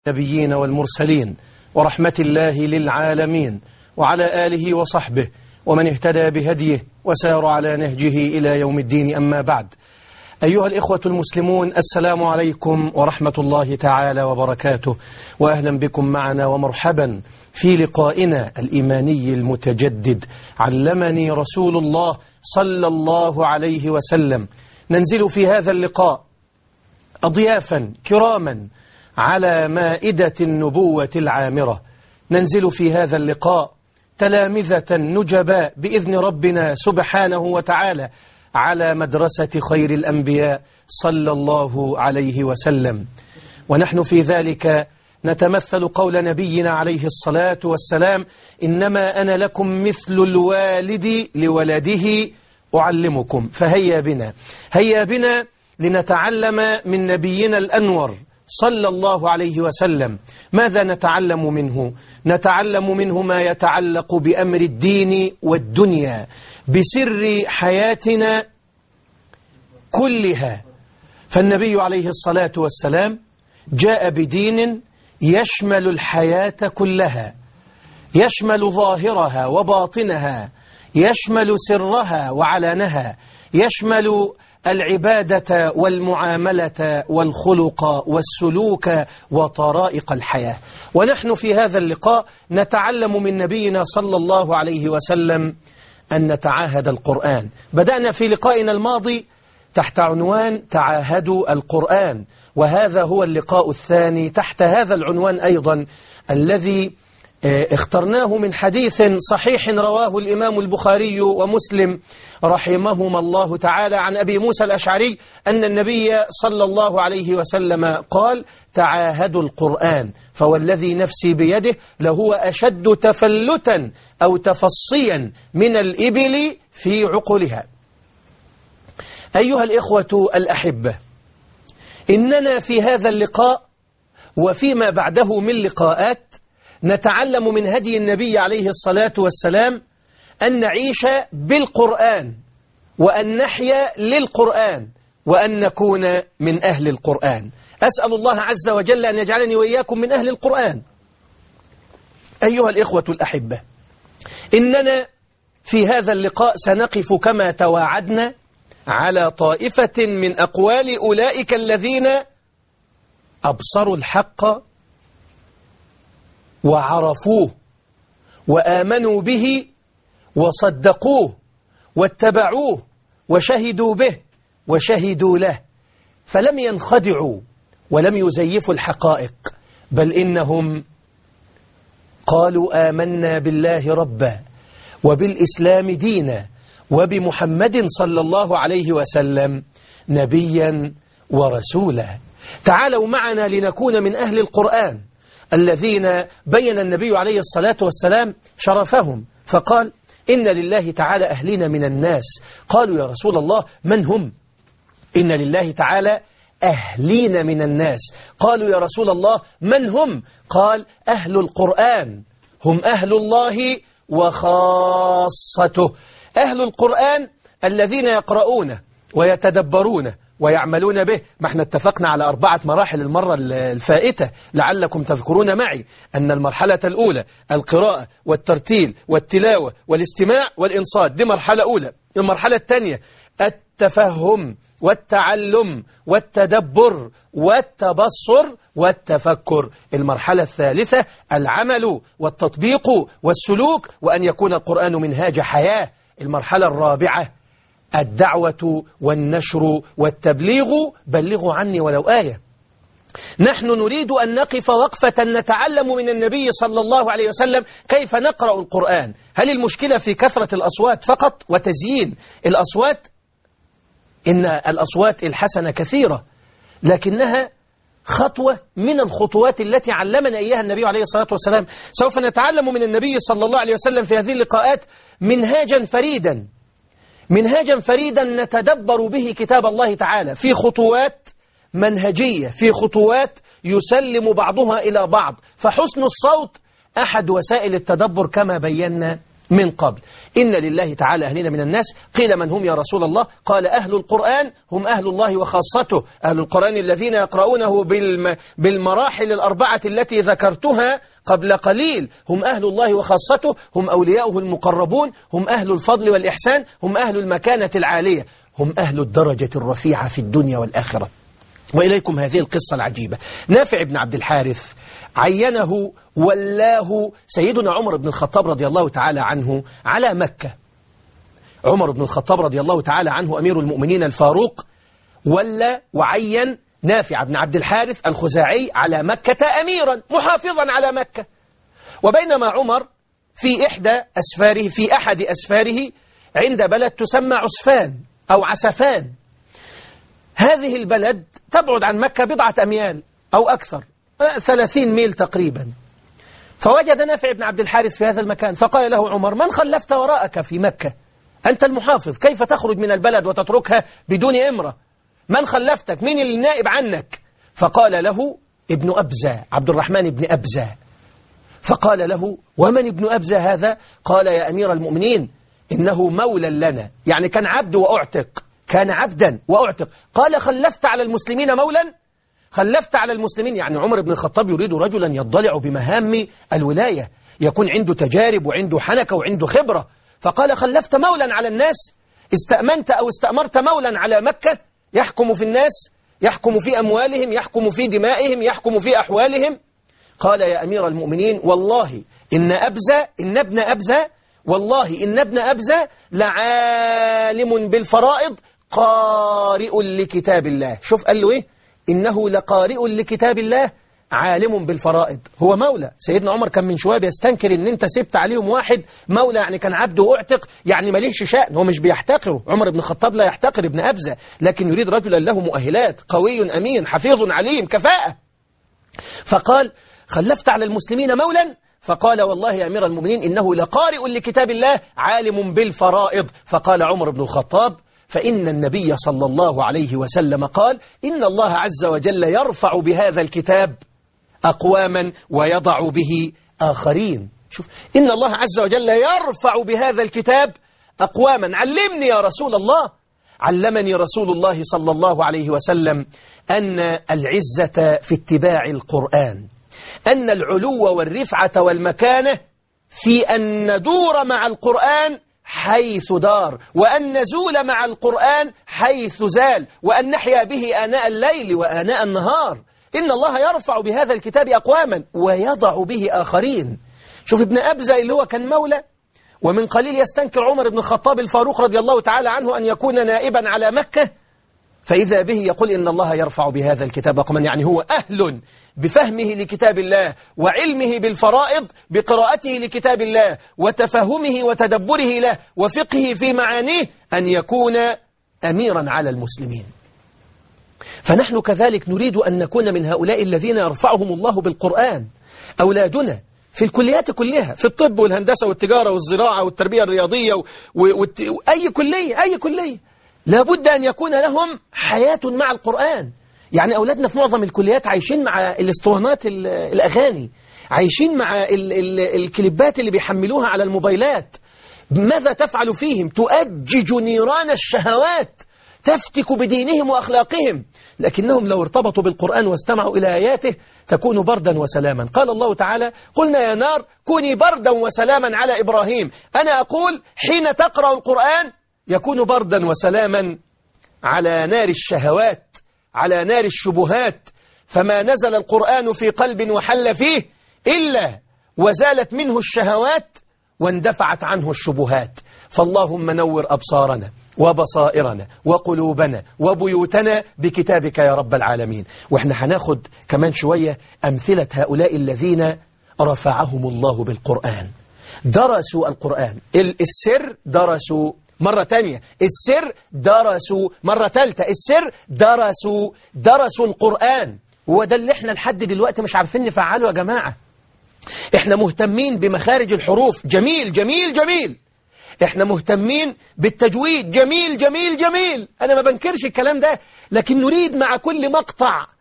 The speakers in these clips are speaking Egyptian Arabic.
النبيين والمرسلين ورحمة الله للعالمين وعلى آله وصحبه ومن اهتدى بهديه وسار على نهجه إلى يوم الدين أما بعد أيها الإخوة المسلمون السلام عليكم ورحمة الله تعالى وبركاته وأهلا بكم معنا ومرحبا في لقائنا الإيماني المتجدد علمني رسول الله صلى الله عليه وسلم ننزل في هذا اللقاء أضيافا كراما على مائدة النبوة العامرة ننزل في هذا اللقاء تلامذة نجباء بإذن ربنا سبحانه وتعالى على مدرسة خير الأنبياء صلى الله عليه وسلم ونحن في ذلك نتمثل قول نبينا عليه الصلاة والسلام إنما أنا لكم مثل الوالد لولده أعلمكم فهيا بنا هيا بنا لنتعلم من نبينا الأنور صلى الله عليه وسلم ماذا نتعلم منه نتعلم منه ما يتعلق بأمر الدين والدنيا بسر حياتنا كلها فالنبي عليه الصلاة والسلام جاء بدين يشمل الحياة كلها يشمل ظاهرها وباطنها يشمل سرها وعلانها يشمل العبادة والمعاملة والخلق والسلوك وطرائق الحياة ونحن في هذا اللقاء نتعلم من نبينا صلى الله عليه وسلم أن نتعاهد القرآن بدأنا في لقائنا الماضي تحت عنوان تعاهدوا القرآن وهذا هو اللقاء الثاني تحت هذا العنوان أيضا الذي اخترناه من حديث صحيح رواه الإمام البخاري ومسلم رحمهما الله تعالى عن أبي موسى الأشعري أن النبي صلى الله عليه وسلم قال تعاهدوا القرآن فوالذي نفسي بيده لهو أشد تفلتا أو تفصيا من الإبل في عقلها أيها الإخوة الأحبة إننا في هذا اللقاء وفيما بعده من لقاءات نتعلم من هدي النبي عليه الصلاة والسلام أن نعيش بالقرآن وأن نحيا للقرآن وأن نكون من أهل القرآن أسأل الله عز وجل أن يجعلني وإياكم من أهل القرآن أيها الإخوة الأحبة إننا في هذا اللقاء سنقف كما تواعدنا على طائفة من أقوال أولئك الذين أبصروا الحق وعرفوه وآمنوا به وصدقوه واتبعوه وشهدوا به وشهدوا له فلم ينخدعوا ولم يزيفوا الحقائق بل إنهم قالوا آمنا بالله ربا وبالإسلام دينا وبمحمد صلى الله عليه وسلم نبيا ورسولا تعالوا معنا لنكون من أهل القرآن الذين بين النبي عليه الصلاة والسلام شرفهم فقال إن لله تعالى أهلين من الناس قالوا يا رسول الله من هم إن لله تعالى أهلين من الناس قالوا يا رسول الله من هم قال أهل القرآن هم أهل الله وخاصته أهل القرآن الذين يقرؤون ويتدبرون ويعملون به ما احنا اتفقنا على أربعة مراحل المرة الفائتة لعلكم تذكرون معي أن المرحلة الأولى القراءة والترتيل والتلاوة والاستماع والإنصات دي مرحلة أولى المرحلة الثانية التفهم والتعلم والتدبر والتبصر والتفكر المرحلة الثالثة العمل والتطبيق والسلوك وأن يكون القرآن منهاج حياة المرحلة الرابعة الدعوة والنشر والتبليغ بلغوا عني ولو آية نحن نريد أن نقف وقفة نتعلم من النبي صلى الله عليه وسلم كيف نقرأ القرآن هل المشكلة في كثرة الأصوات فقط وتزيين الأصوات إن الأصوات الحسنة كثيرة لكنها خطوة من الخطوات التي علمنا إياها النبي عليه الصلاة والسلام سوف نتعلم من النبي صلى الله عليه وسلم في هذه اللقاءات منهاجا فريدا منهاجا فريدا نتدبر به كتاب الله تعالى في خطوات منهجية في خطوات يسلم بعضها إلى بعض فحسن الصوت أحد وسائل التدبر كما بينا من قبل إن لله تعالى أهلنا من الناس قيل من هم يا رسول الله قال أهل القرآن هم أهل الله وخاصته أهل القرآن الذين يقرؤونه بالم بالمراحل الأربعة التي ذكرتها قبل قليل هم أهل الله وخاصته هم أولياؤه المقربون هم أهل الفضل والإحسان هم أهل المكانة العالية هم أهل الدرجة الرفيعة في الدنيا والآخرة وإليكم هذه القصة العجيبة نافع بن عبد الحارث عينه ولاه سيدنا عمر بن الخطاب رضي الله تعالى عنه على مكة عمر بن الخطاب رضي الله تعالى عنه أمير المؤمنين الفاروق ولى وعين نافع بن عبد الحارث الخزاعي على مكة أميرا محافظا على مكة وبينما عمر في إحدى أسفاره في أحد أسفاره عند بلد تسمى عسفان أو عسفان هذه البلد تبعد عن مكة بضعة أميال أو أكثر ثلاثين ميل تقريبا فوجد نافع بن عبد الحارث في هذا المكان فقال له عمر من خلفت وراءك في مكة أنت المحافظ كيف تخرج من البلد وتتركها بدون إمرة من خلفتك من النائب عنك فقال له ابن أبزة عبد الرحمن بن أبزة فقال له ومن ابن أبزة هذا قال يا أمير المؤمنين إنه مولى لنا يعني كان عبد وأعتق كان عبدا وأعتق قال خلفت على المسلمين مولا خلفت على المسلمين يعني عمر بن الخطاب يريد رجلا يضلع بمهام الولاية يكون عنده تجارب وعنده حنكة وعنده خبرة فقال خلفت مولا على الناس استأمنت أو استأمرت مولا على مكة يحكم في الناس يحكم في أموالهم يحكم في دمائهم يحكم في أحوالهم قال يا أمير المؤمنين والله إن أبزة إن ابن أبزة والله إن ابن أبزة لعالم بالفرائض قارئ لكتاب الله شوف قال له إيه إنه لقارئ لكتاب الله عالم بالفرائض هو مولى سيدنا عمر كان من شوية بيستنكر ان انت سبت عليهم واحد مولى يعني كان عبده واعتق يعني ماليش شأن هو مش بيحتقره عمر بن الخطاب لا يحتقر ابن أبزة لكن يريد رجلا له مؤهلات قوي أمين حفيظ عليم كفاءة فقال خلفت على المسلمين مولا فقال والله يا أمير المؤمنين إنه لقارئ لكتاب الله عالم بالفرائض فقال عمر بن الخطاب فإن النبي صلى الله عليه وسلم قال إن الله عز وجل يرفع بهذا الكتاب أقواما ويضع به آخرين شوف إن الله عز وجل يرفع بهذا الكتاب أقواما علمني يا رسول الله علمني رسول الله صلى الله عليه وسلم أن العزة في اتباع القرآن أن العلو والرفعة والمكانة في أن ندور مع القرآن حيث دار وأن نزول مع القرآن حيث زال وأن نحيا به آناء الليل وآناء النهار إن الله يرفع بهذا الكتاب أقواما ويضع به آخرين شوف ابن أبزة اللي هو كان مولى ومن قليل يستنكر عمر بن الخطاب الفاروق رضي الله تعالى عنه أن يكون نائبا على مكة فإذا به يقول إن الله يرفع بهذا الكتاب أقواما يعني هو أهل بفهمه لكتاب الله وعلمه بالفرائض بقراءته لكتاب الله وتفهمه وتدبره له وفقه في معانيه أن يكون أميرا على المسلمين فنحن كذلك نريد أن نكون من هؤلاء الذين يرفعهم الله بالقرآن أولادنا في الكليات كلها في الطب والهندسة والتجارة والزراعة والتربية الرياضية وأي كلية أي كلية لابد أن يكون لهم حياة مع القرآن يعني أولادنا في معظم الكليات عايشين مع الاسطوانات الأغاني عايشين مع ال ال الكليبات اللي بيحملوها على الموبايلات ماذا تفعل فيهم تؤجج نيران الشهوات تفتك بدينهم وأخلاقهم لكنهم لو ارتبطوا بالقرآن واستمعوا إلى آياته تكون بردا وسلاما قال الله تعالى قلنا يا نار كوني بردا وسلاما على إبراهيم أنا أقول حين تقرأ القرآن يكون بردا وسلاما على نار الشهوات على نار الشبهات فما نزل القرآن في قلب وحل فيه إلا وزالت منه الشهوات واندفعت عنه الشبهات فاللهم نور أبصارنا وبصائرنا وقلوبنا وبيوتنا بكتابك يا رب العالمين واحنا هناخد كمان شوية أمثلة هؤلاء الذين رفعهم الله بالقرآن درسوا القرآن السر درسوا مرة تانية السر درسوا مرة تالتة السر درسوا درسوا القرآن وده اللي احنا لحد دلوقتي مش عارفين نفعله يا جماعة احنا مهتمين بمخارج الحروف جميل جميل جميل احنا مهتمين بالتجويد جميل جميل جميل انا ما بنكرش الكلام ده لكن نريد مع كل مقطع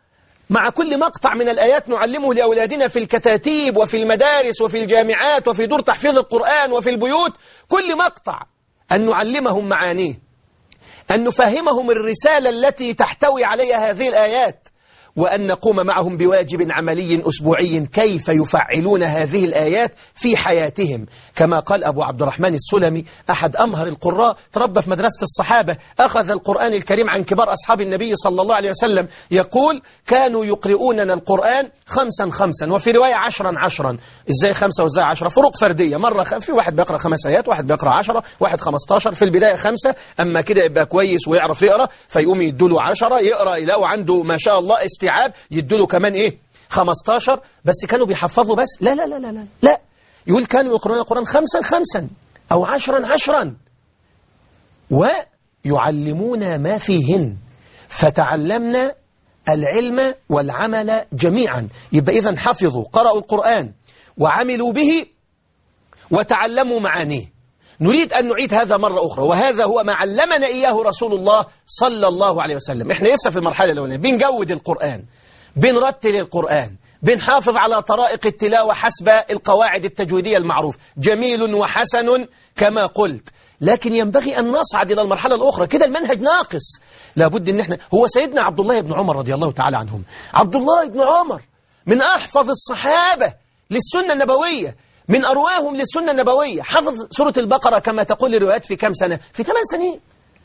مع كل مقطع من الآيات نعلمه لأولادنا في الكتاتيب وفي المدارس وفي الجامعات وفي دور تحفيظ القرآن وفي البيوت كل مقطع أن نعلمهم معانيه أن نفهمهم الرسالة التي تحتوي عليها هذه الآيات وأن نقوم معهم بواجب عملي أسبوعي كيف يفعلون هذه الآيات في حياتهم كما قال أبو عبد الرحمن السلمي أحد أمهر القراء تربى في مدرسة الصحابة أخذ القرآن الكريم عن كبار أصحاب النبي صلى الله عليه وسلم يقول كانوا يقرؤوننا القرآن خمسا خمسا وفي رواية عشرا عشرا إزاي خمسة وإزاي عشرة فروق فردية مرة خ... في واحد بيقرأ خمس آيات واحد بيقرأ عشرة واحد خمستاشر في البداية خمسة أما كده يبقى كويس ويعرف يقرأ فيقوم يدوله عشرة يقرأ يلاقوا عنده ما شاء الله استيعاب يدوله كمان إيه 15 بس كانوا بيحفظوا بس لا لا لا لا لا, لا. يقول كانوا يقرؤون القرآن خمسا خمسا أو عشرا عشرا ويعلمون ما فيهن فتعلمنا العلم والعمل جميعا يبقى إذا حفظوا قرأوا القرآن وعملوا به وتعلموا معانيه نريد أن نعيد هذا مرة أخرى وهذا هو ما علمنا إياه رسول الله صلى الله عليه وسلم إحنا لسه في المرحلة الأولانية بنجود القرآن بنرتل القرآن بنحافظ على طرائق التلاوة حسب القواعد التجويدية المعروف جميل وحسن كما قلت لكن ينبغي أن نصعد إلى المرحلة الأخرى كده المنهج ناقص لابد أن احنا هو سيدنا عبد الله بن عمر رضي الله تعالى عنهم عبد الله بن عمر من أحفظ الصحابة للسنة النبوية من أرواهم للسنة النبوية حفظ سورة البقرة كما تقول الروايات في كم سنة في ثمان سنين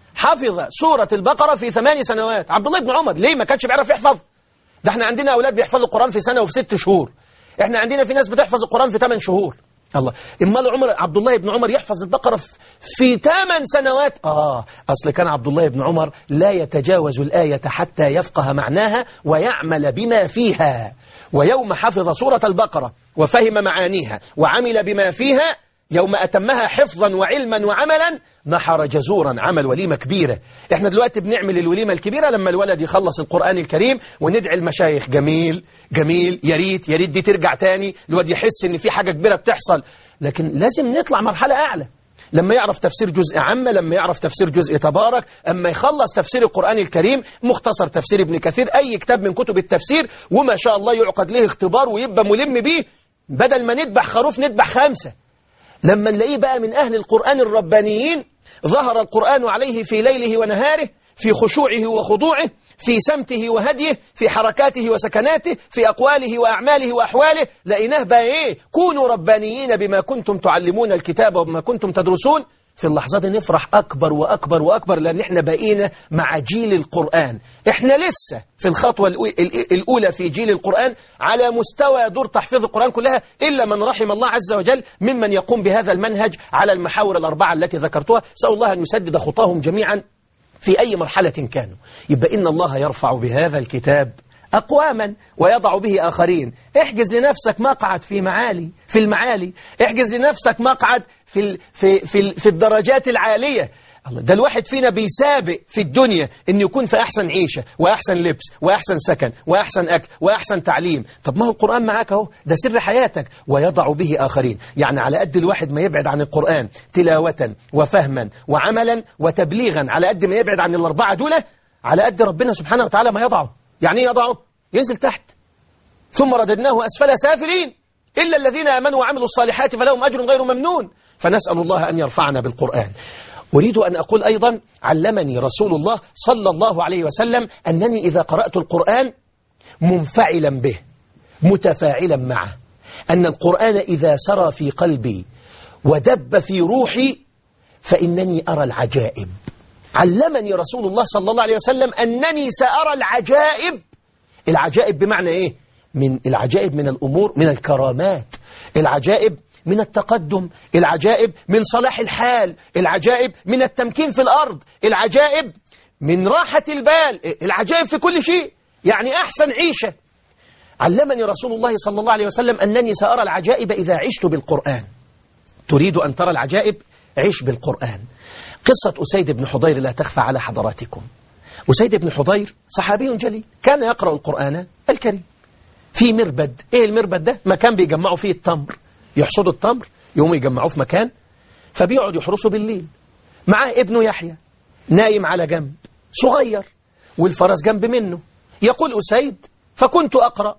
حفظ سورة البقرة في ثمان سنوات عبد الله بن عمر ليه ما كانش بيعرف يحفظ ده احنا عندنا أولاد بيحفظوا القرآن في سنة وفي ست شهور احنا عندنا في ناس بتحفظ القرآن في ثمان شهور الله امال عمر عبد الله بن عمر يحفظ البقرة في ثمان سنوات آه أصل كان عبد الله بن عمر لا يتجاوز الآية حتى يفقه معناها ويعمل بما فيها ويوم حفظ سورة البقرة وفهم معانيها وعمل بما فيها يوم أتمها حفظا وعلما وعملا نحر جزورا عمل وليمة كبيرة احنا دلوقتي بنعمل الوليمة الكبيرة لما الولد يخلص القرآن الكريم وندعي المشايخ جميل جميل يا ريت يا ريت دي ترجع تاني الولد يحس ان في حاجة كبيرة بتحصل لكن لازم نطلع مرحلة أعلى لما يعرف تفسير جزء عامة لما يعرف تفسير جزء تبارك أما يخلص تفسير القرآن الكريم مختصر تفسير ابن كثير أي كتاب من كتب التفسير وما شاء الله يعقد له اختبار ويبقى ملم بيه بدل ما نذبح خروف نذبح خمسة لما نلاقيه بقى من أهل القرآن الربانيين ظهر القرآن عليه في ليله ونهاره في خشوعه وخضوعه في سمته وهديه في حركاته وسكناته في أقواله وأعماله وأحواله لقيناه بقى إيه كونوا ربانيين بما كنتم تعلمون الكتاب وبما كنتم تدرسون في اللحظات نفرح أكبر وأكبر وأكبر لأن إحنا بقينا مع جيل القرآن إحنا لسه في الخطوة الأولى في جيل القرآن على مستوى دور تحفيظ القرآن كلها إلا من رحم الله عز وجل ممن يقوم بهذا المنهج على المحاور الأربعة التي ذكرتها سأل الله أن يسدد خطاهم جميعا في أي مرحلة كانوا يبقى إن الله يرفع بهذا الكتاب أقواما ويضع به آخرين احجز لنفسك مقعد في معالي في المعالي احجز لنفسك مقعد في ال في في, ال في الدرجات العالية الله ده الواحد فينا بيسابق في الدنيا ان يكون في احسن عيشة واحسن لبس واحسن سكن واحسن اكل واحسن تعليم طب ما هو القرآن معاك اهو ده سر حياتك ويضع به اخرين يعني على قد الواحد ما يبعد عن القرآن تلاوة وفهما وعملا وتبليغا على قد ما يبعد عن الاربعة دول على قد ربنا سبحانه وتعالى ما يضعه يعني ايه يضعه ينزل تحت ثم رددناه أسفل سافلين إلا الذين آمنوا وعملوا الصالحات فلهم أجر غير ممنون فنسأل الله أن يرفعنا بالقرآن أريد أن أقول أيضا علمني رسول الله صلى الله عليه وسلم أنني إذا قرأت القرآن منفعلا به متفاعلا معه أن القرآن إذا سرى في قلبي ودب في روحي فإنني أرى العجائب علمني رسول الله صلى الله عليه وسلم أنني سأرى العجائب العجائب بمعنى إيه؟ من العجائب من الأمور من الكرامات العجائب من التقدم العجائب من صلاح الحال العجائب من التمكين في الأرض العجائب من راحة البال العجائب في كل شيء يعني أحسن عيشة علمني رسول الله صلى الله عليه وسلم أنني سأرى العجائب إذا عشت بالقرآن تريد أن ترى العجائب عيش بالقرآن قصة أسيد بن حضير لا تخفى على حضراتكم أسيد بن حضير صحابي جليل كان يقرأ القرآن الكريم في مربد إيه المربد ده مكان بيجمعوا فيه التمر يحصدوا التمر يقوموا يجمعوه في مكان فبيقعد يحرسوا بالليل معاه ابنه يحيى نايم على جنب صغير والفرس جنب منه يقول أسيد فكنت أقرأ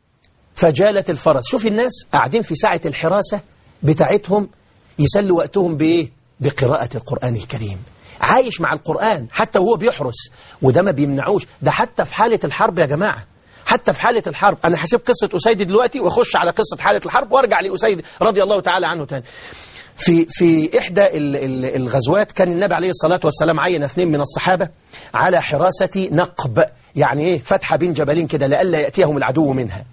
فجالت الفرس شوف الناس قاعدين في ساعة الحراسة بتاعتهم يسلوا وقتهم بإيه؟ بقراءة القرآن الكريم عايش مع القرآن حتى وهو بيحرس وده ما بيمنعوش ده حتى في حالة الحرب يا جماعة حتى في حالة الحرب أنا هسيب قصة أسيد دلوقتي وأخش على قصة حالة الحرب وأرجع لأسيد رضي الله تعالى عنه تاني في في إحدى ال- ال- الغزوات كان النبي عليه الصلاة والسلام عين اثنين من الصحابة على حراسة نقب يعني إيه فتحة بين جبلين كده لئلا يأتيهم العدو منها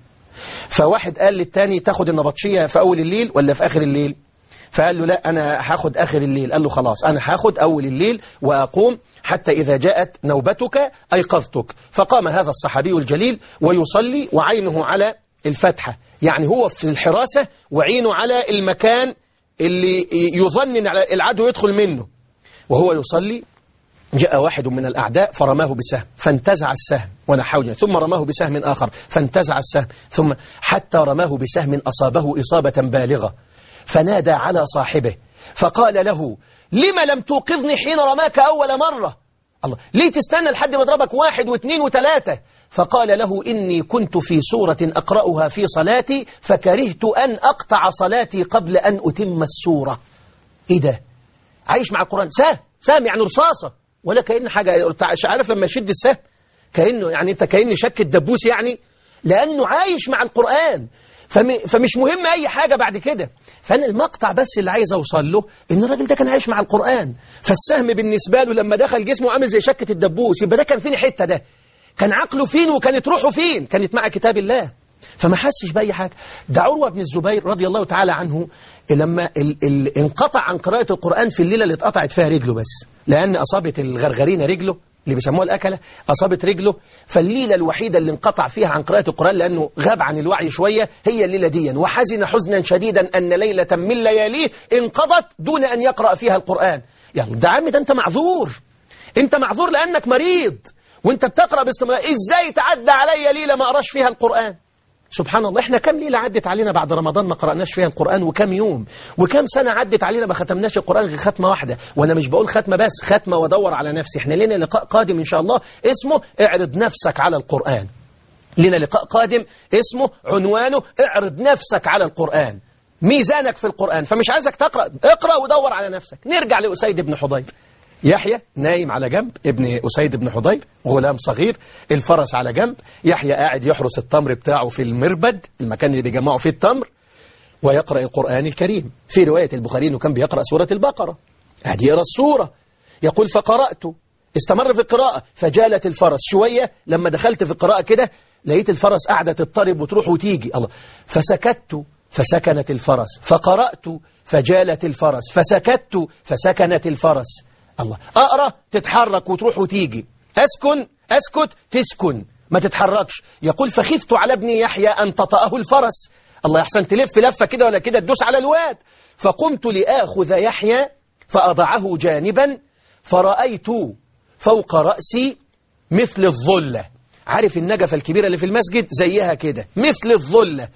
فواحد قال للتاني تاخد النبطشية في أول الليل ولا في آخر الليل فقال له لا أنا هاخد آخر الليل قال له خلاص أنا هاخد أول الليل وأقوم حتى إذا جاءت نوبتك أيقظتك فقام هذا الصحابي الجليل ويصلي وعينه على الفتحة يعني هو في الحراسة وعينه على المكان اللي يظن أن العدو يدخل منه وهو يصلي جاء واحد من الأعداء فرماه بسهم فانتزع السهم ونحوه ثم رماه بسهم آخر فانتزع السهم ثم حتى رماه بسهم أصابه إصابة بالغة فنادى على صاحبه فقال له لما لم توقظني حين رماك أول مرة الله ليه تستنى لحد ما اضربك واحد واثنين وثلاثة فقال له إني كنت في سورة أقرأها في صلاتي فكرهت أن أقطع صلاتي قبل أن أتم السورة إيه ده عايش مع القرآن سهم سهم يعني رصاصة ولا كأن حاجة عارف لما يشد السهم كأنه يعني أنت كأن شك الدبوس يعني لأنه عايش مع القرآن فم فمش مهم أي حاجة بعد كده فأنا المقطع بس اللي عايز أوصل له إن الراجل ده كان عايش مع القرآن فالسهم بالنسبة له لما دخل جسمه عامل زي شكة الدبوس يبقى ده كان فين الحتة ده كان عقله فين وكانت روحه فين كانت مع كتاب الله فما حسش بأي حاجة ده عروة بن الزبير رضي الله تعالى عنه لما ال ال انقطع عن قراءة القرآن في الليلة اللي اتقطعت فيها رجله بس لأن أصابت الغرغرين رجله اللي بيسموها الأكلة أصابت رجله فالليلة الوحيدة اللي انقطع فيها عن قراءة القرآن لأنه غاب عن الوعي شوية هي الليلة دي وحزن حزنا شديدا أن ليلة من لياليه انقضت دون أن يقرأ فيها القرآن يلا ده عم ده أنت معذور أنت معذور لأنك مريض وانت بتقرأ باستمرار ازاي تعدى علي ليلة ما أراش فيها القرآن سبحان الله احنا كم ليلة عدت علينا بعد رمضان ما قرأناش فيها القرآن وكم يوم وكم سنة عدت علينا ما ختمناش القرآن غير ختمة واحدة وانا مش بقول ختمة بس ختمة ودور على نفسي احنا لنا لقاء قادم ان شاء الله اسمه اعرض نفسك على القرآن لنا لقاء قادم اسمه عنوانه اعرض نفسك على القرآن ميزانك في القرآن فمش عايزك تقرأ اقرأ ودور على نفسك نرجع لأسيد بن حضير يحيى نايم على جنب ابن أسيد بن حضير غلام صغير الفرس على جنب يحيى قاعد يحرس التمر بتاعه في المربد المكان اللي بيجمعوا فيه التمر ويقرأ القرآن الكريم في رواية البخاري أنه كان بيقرأ سورة البقرة قاعد يقرأ السورة يقول فقرأت استمر في القراءة فجالت الفرس شوية لما دخلت في القراءة كده لقيت الفرس قاعدة تضطرب وتروح وتيجي الله فسكت فسكنت الفرس فقرأت فجالت الفرس فسكت فسكنت الفرس الله أقرأ تتحرك وتروح وتيجي أسكن أسكت تسكن ما تتحركش يقول فخفت على ابني يحيى أن تطأه الفرس الله يحسن تلف لفة كده ولا كده تدوس على الواد فقمت لآخذ يحيى فأضعه جانبا فرأيت فوق رأسي مثل الظلة عارف النجفة الكبيرة اللي في المسجد زيها كده مثل الظلة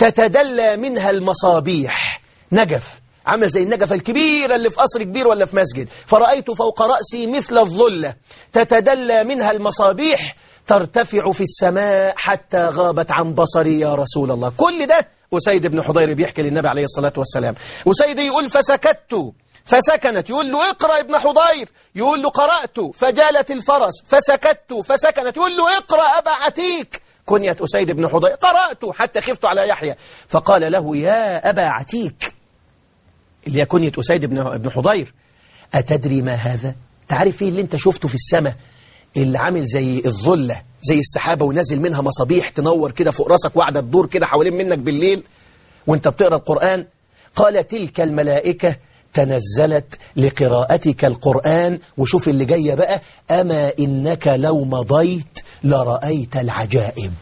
تتدلى منها المصابيح نجف عامل زي النجفة الكبيرة اللي في قصر كبير ولا في مسجد فرأيت فوق رأسي مثل الظلة تتدلى منها المصابيح ترتفع في السماء حتى غابت عن بصري يا رسول الله كل ده أسيد بن حضير بيحكي للنبي عليه الصلاة والسلام أسيد يقول فسكت فسكنت يقول له اقرأ ابن حضير يقول له قرأت فجالت الفرس فسكت فسكنت يقول له اقرأ أبا عتيك كنية أسيد بن حضير قرأت حتى خفت على يحيى فقال له يا أبا عتيك اللي هي كنية أسيد بن بن حضير أتدري ما هذا تعرف ايه اللي انت شفته في السماء اللي عامل زي الظلة زي السحابة ونازل منها مصابيح تنور كده فوق راسك وقعدة تدور كده حوالين منك بالليل وانت بتقرأ القرآن قال تلك الملائكة تنزلت لقراءتك القرآن وشوف اللي جاية بقى أما إنك لو مضيت لرأيت العجائب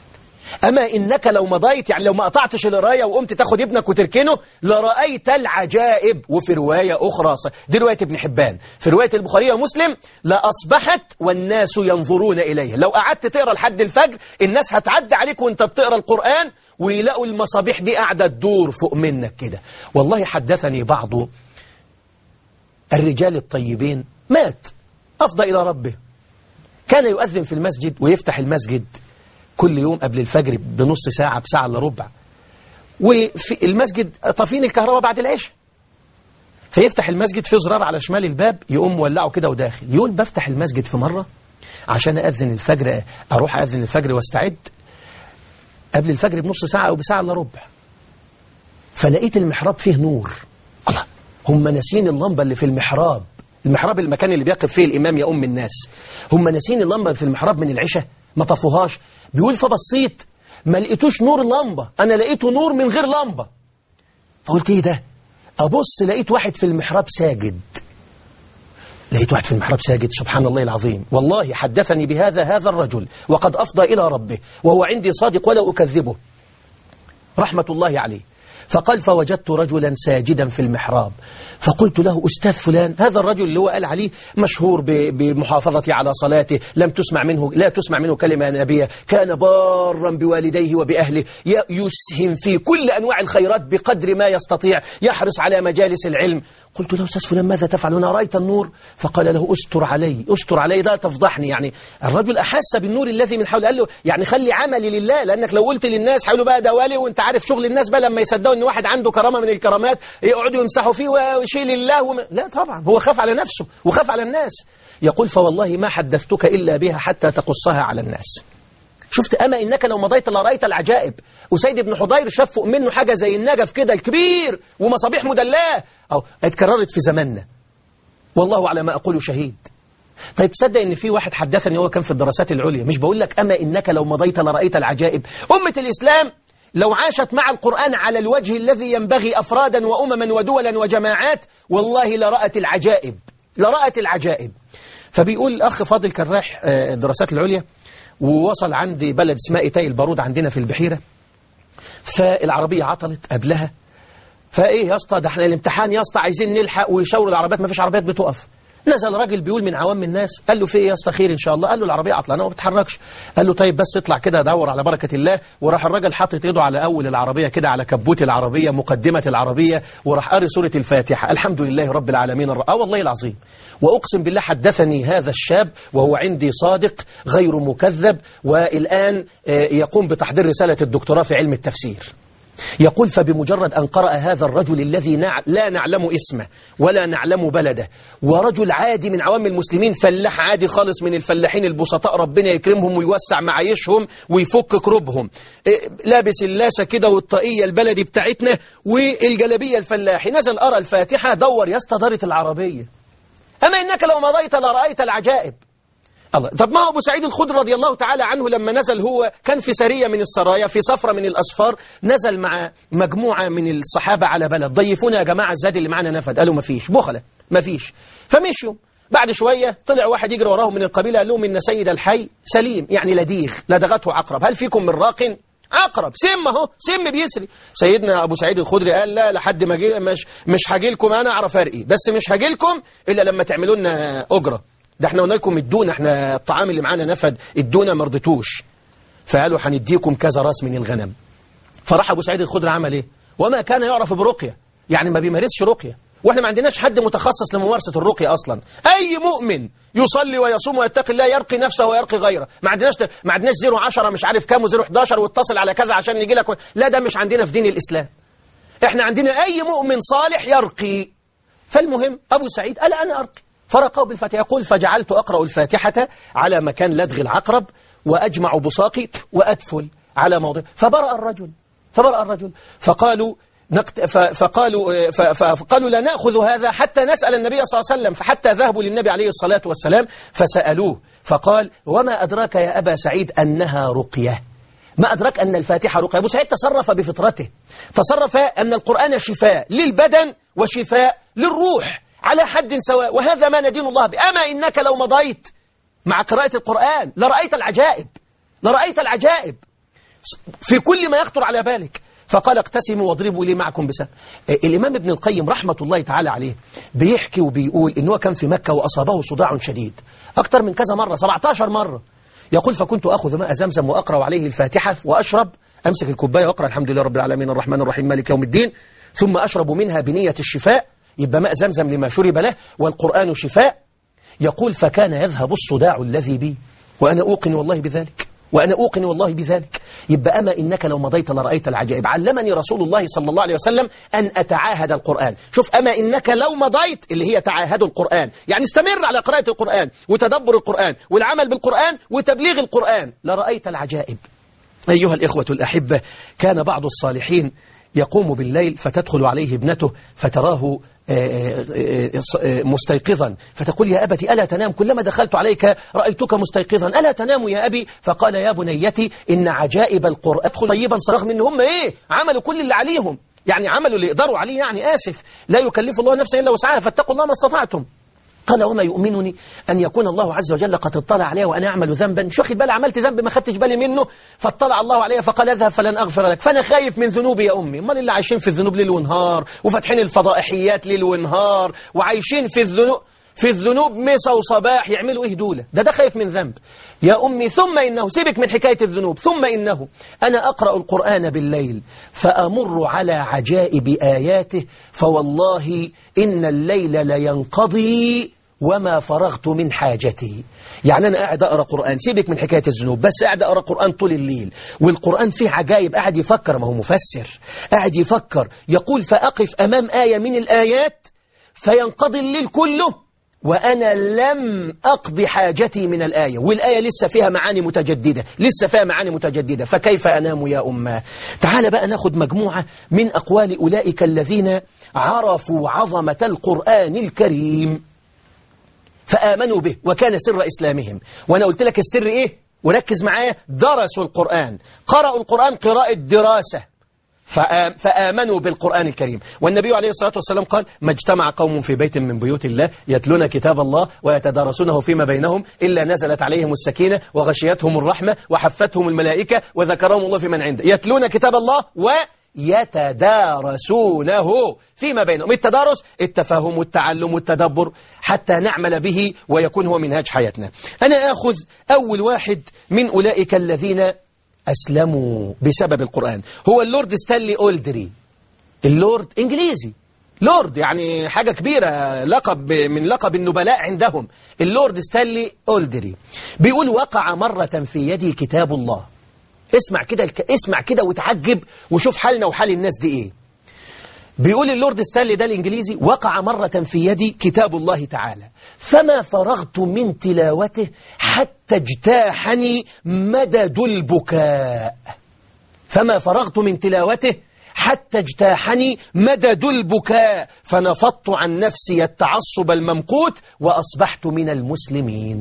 أما إنك لو مضيت يعني لو ما قطعتش القرايه وقمت تاخد ابنك وتركنه لرأيت العجائب وفي رواية أخرى دي رواية ابن حبان في رواية البخاري ومسلم لأصبحت والناس ينظرون إليه لو قعدت تقرأ لحد الفجر الناس هتعدي عليك وانت بتقرأ القرآن ويلاقوا المصابيح دي قاعدة تدور فوق منك كده والله حدثني بعض الرجال الطيبين مات أفضى إلى ربه كان يؤذن في المسجد ويفتح المسجد كل يوم قبل الفجر بنص ساعة بساعة إلا ربع وفي المسجد طافين الكهرباء بعد العشاء فيفتح المسجد في زرار على شمال الباب يقوم مولعه كده وداخل يقول بفتح المسجد في مرة عشان أذن الفجر أروح أذن الفجر واستعد قبل الفجر بنص ساعة أو بساعة إلا ربع فلقيت المحراب فيه نور الله هم ناسين اللمبة اللي في المحراب المحراب المكان اللي بيقف فيه الإمام يا أم الناس هم ناسين اللمبة في المحراب من العشاء ما طفوهاش بيقول فبصيت ما لقيتوش نور لمبة أنا لقيته نور من غير لمبة فقلت إيه ده أبص لقيت واحد في المحراب ساجد لقيت واحد في المحراب ساجد سبحان الله العظيم والله حدثني بهذا هذا الرجل وقد أفضى إلى ربه وهو عندي صادق ولا أكذبه رحمة الله عليه فقال فوجدت رجلا ساجدا في المحراب فقلت له أستاذ فلان هذا الرجل اللي هو قال عليه مشهور بمحافظته على صلاته لم تسمع منه لا تسمع منه كلمة نبية كان بارا بوالديه وبأهله يسهم في كل أنواع الخيرات بقدر ما يستطيع يحرص على مجالس العلم قلت له أستاذ فلان ماذا تفعل هنا رأيت النور فقال له أستر علي أستر علي لا تفضحني يعني الرجل أحس بالنور الذي من حوله قال له يعني خلي عملي لله لأنك لو قلت للناس حاولوا بقى ده والي وانت عارف شغل الناس بقى لما يصدقوا ان واحد عنده كرامة من الكرامات يقعدوا يمسحوا فيه وشيء لله وم... لا طبعا هو خاف على نفسه وخاف على الناس يقول فوالله ما حدثتك إلا بها حتى تقصها على الناس شفت أما إنك لو مضيت لرأيت العجائب وسيد بن حضير شاف فوق منه حاجة زي النجف كده الكبير ومصابيح مدلاه أو اتكررت في زماننا والله على ما أقول شهيد طيب تصدق ان في واحد حدثني هو كان في الدراسات العليا مش بقول لك أما إنك لو مضيت لرأيت العجائب أمة الإسلام لو عاشت مع القرآن على الوجه الذي ينبغي أفرادا وأمما ودولا وجماعات والله لرأت العجائب لرأت العجائب فبيقول الأخ فاضل كان رايح الدراسات العليا ووصل عندي بلد اسمها إيتاي البارود عندنا في البحيرة فالعربية عطلت قبلها فايه يا اسطى ده احنا الامتحان يا اسطى عايزين نلحق ويشاوروا العربيات ما فيش عربيات بتقف نزل راجل بيقول من عوام الناس قال له في ايه يا اسطى خير ان شاء الله قال له العربيه عطلانه وما بتتحركش قال له طيب بس اطلع كده دور على بركه الله وراح الراجل حاطط ايده على اول العربيه كده على كبوت العربيه مقدمه العربيه وراح قاري سوره الفاتحه الحمد لله رب العالمين اه والله العظيم واقسم بالله حدثني هذا الشاب وهو عندي صادق غير مكذب والان يقوم بتحضير رساله الدكتوراه في علم التفسير يقول فبمجرد أن قرأ هذا الرجل الذي نع... لا نعلم اسمه ولا نعلم بلده ورجل عادي من عوام المسلمين فلاح عادي خالص من الفلاحين البسطاء ربنا يكرمهم ويوسع معايشهم ويفك كروبهم إيه لابس اللاسة كده والطاقية البلدي بتاعتنا والجلبية الفلاحي نزل أرى الفاتحة دور يا اسطى دارت العربية أما إنك لو مضيت لرأيت العجائب الله طب ما هو أبو سعيد الخدري رضي الله تعالى عنه لما نزل هو كان في سرية من السرايا في سفرة من الأسفار نزل مع مجموعة من الصحابة على بلد ضيفونا يا جماعة الزاد اللي معانا نفد قالوا ما فيش بخلة ما فيش فمشوا بعد شوية طلع واحد يجري وراهم من القبيلة قال لهم إن سيد الحي سليم يعني لديغ لدغته عقرب هل فيكم من راق عقرب سم اهو سم بيسري سيدنا ابو سعيد الخدري قال لا لحد ما جي مش مش هاجي لكم انا اعرف ارقي بس مش هاجي لكم الا لما تعملوا لنا اجره ده احنا قلنا لكم ادونا احنا الطعام اللي معانا نفد ادونا ما رضيتوش فقالوا هنديكم كذا راس من الغنم فراح ابو سعيد الخدري عمل ايه وما كان يعرف برقيه يعني ما بيمارسش رقيه واحنا ما عندناش حد متخصص لممارسه الرقيه اصلا اي مؤمن يصلي ويصوم ويتقي الله يرقي نفسه ويرقي غيره ما عندناش ما عندناش 0 مش عارف كام و0 11 واتصل على كذا عشان نيجي لك و... لا ده مش عندنا في دين الاسلام احنا عندنا اي مؤمن صالح يرقي فالمهم ابو سعيد قال انا ارقي فرقوا بالفاتحة يقول فجعلت أقرأ الفاتحة على مكان لدغ العقرب وأجمع بصاقي وأدفل على موضع فبرأ الرجل فبرأ الرجل فقالوا نقت فقالوا فقالوا لا نأخذ هذا حتى نسأل النبي صلى الله عليه وسلم فحتى ذهبوا للنبي عليه الصلاة والسلام فسألوه فقال وما أدراك يا أبا سعيد أنها رقية ما أدرك أن الفاتحة رقية أبو سعيد تصرف بفطرته تصرف أن القرآن شفاء للبدن وشفاء للروح على حد سواء وهذا ما ندين الله به أما إنك لو مضيت مع قراءة القرآن لرأيت العجائب لرأيت العجائب في كل ما يخطر على بالك فقال اقتسموا واضربوا لي معكم بسهم الإمام ابن القيم رحمة الله تعالى عليه بيحكي وبيقول إنه كان في مكة وأصابه صداع شديد أكثر من كذا مرة 17 مرة يقول فكنت أخذ ماء زمزم وأقرأ عليه الفاتحة وأشرب أمسك الكوباية وأقرأ الحمد لله رب العالمين الرحمن الرحيم مالك يوم الدين ثم أشرب منها بنية الشفاء يبقى ماء زمزم لما شرب له والقرآن شفاء يقول فكان يذهب الصداع الذي بي وأنا أوقن والله بذلك وأنا أوقن والله بذلك يبقى أما إنك لو مضيت لرأيت العجائب علمني رسول الله صلى الله عليه وسلم أن أتعاهد القرآن شوف أما إنك لو مضيت اللي هي تعاهد القرآن يعني استمر على قراءة القرآن وتدبر القرآن والعمل بالقرآن وتبليغ القرآن لرأيت العجائب أيها الإخوة الأحبة كان بعض الصالحين يقوم بالليل فتدخل عليه ابنته فتراه مستيقظا فتقول يا أبتي ألا تنام كلما دخلت عليك رأيتك مستيقظا ألا تنام يا أبي فقال يا بنيتي إن عجائب القرآن أدخل طيبا رغم إن هم إيه عملوا كل اللي عليهم يعني عملوا اللي يقدروا عليه يعني آسف لا يكلف الله نفسا إلا وسعها فاتقوا الله ما استطعتم قال وما يؤمنني أن يكون الله عز وجل قد اطلع علي وأنا أعمل ذنبا مش واخد بالي عملت ذنب ما خدتش بالي منه فاطلع الله علي فقال اذهب فلن أغفر لك فأنا خايف من ذنوبي يا أمي امال اللي عايشين في الذنوب ليل ونهار وفاتحين الفضائحيات ليل ونهار وعايشين في الذنوب في الذنوب مسا وصباح يعملوا ايه دولة ده ده خايف من ذنب يا أمي ثم إنه سيبك من حكاية الذنوب ثم إنه أنا أقرأ القرآن بالليل فأمر على عجائب آياته فوالله إن الليل لينقضي وما فرغت من حاجتي يعني أنا قاعد أقرأ قرآن سيبك من حكاية الذنوب بس قاعد أقرأ قرآن طول الليل والقرآن فيه عجائب قاعد يفكر ما هو مفسر قاعد يفكر يقول فأقف أمام آية من الآيات فينقضي الليل كله وأنا لم أقضي حاجتي من الآية والآية لسه فيها معاني متجددة لسه فيها معاني متجددة فكيف أنام يا أمة تعال بقى ناخد مجموعة من أقوال أولئك الذين عرفوا عظمة القرآن الكريم فآمنوا به وكان سر إسلامهم وأنا قلت لك السر إيه وركز معايا درسوا القرآن قرأوا القرآن قراءة دراسة فآمنوا بالقرآن الكريم والنبي عليه الصلاة والسلام قال ما اجتمع قوم في بيت من بيوت الله يتلون كتاب الله ويتدارسونه فيما بينهم إلا نزلت عليهم السكينة وغشيتهم الرحمة وحفتهم الملائكة وذكرهم الله في من عنده يتلون كتاب الله و يتدارسونه فيما بينهم التدارس التفاهم والتعلم والتدبر حتى نعمل به ويكون هو منهاج حياتنا أنا أخذ أول واحد من أولئك الذين أسلموا بسبب القرآن هو اللورد ستانلي أولدري اللورد إنجليزي لورد يعني حاجة كبيرة لقب من لقب النبلاء عندهم اللورد ستانلي أولدري بيقول وقع مرة في يدي كتاب الله اسمع كده الك... اسمع كده وتعجب وشوف حالنا وحال الناس دي ايه بيقول اللورد ستانلي ده الانجليزي وقع مرة في يدي كتاب الله تعالى فما فرغت من تلاوته حتى اجتاحني مدد البكاء فما فرغت من تلاوته حتى اجتاحني مدد البكاء فنفضت عن نفسي التعصب الممقوت وأصبحت من المسلمين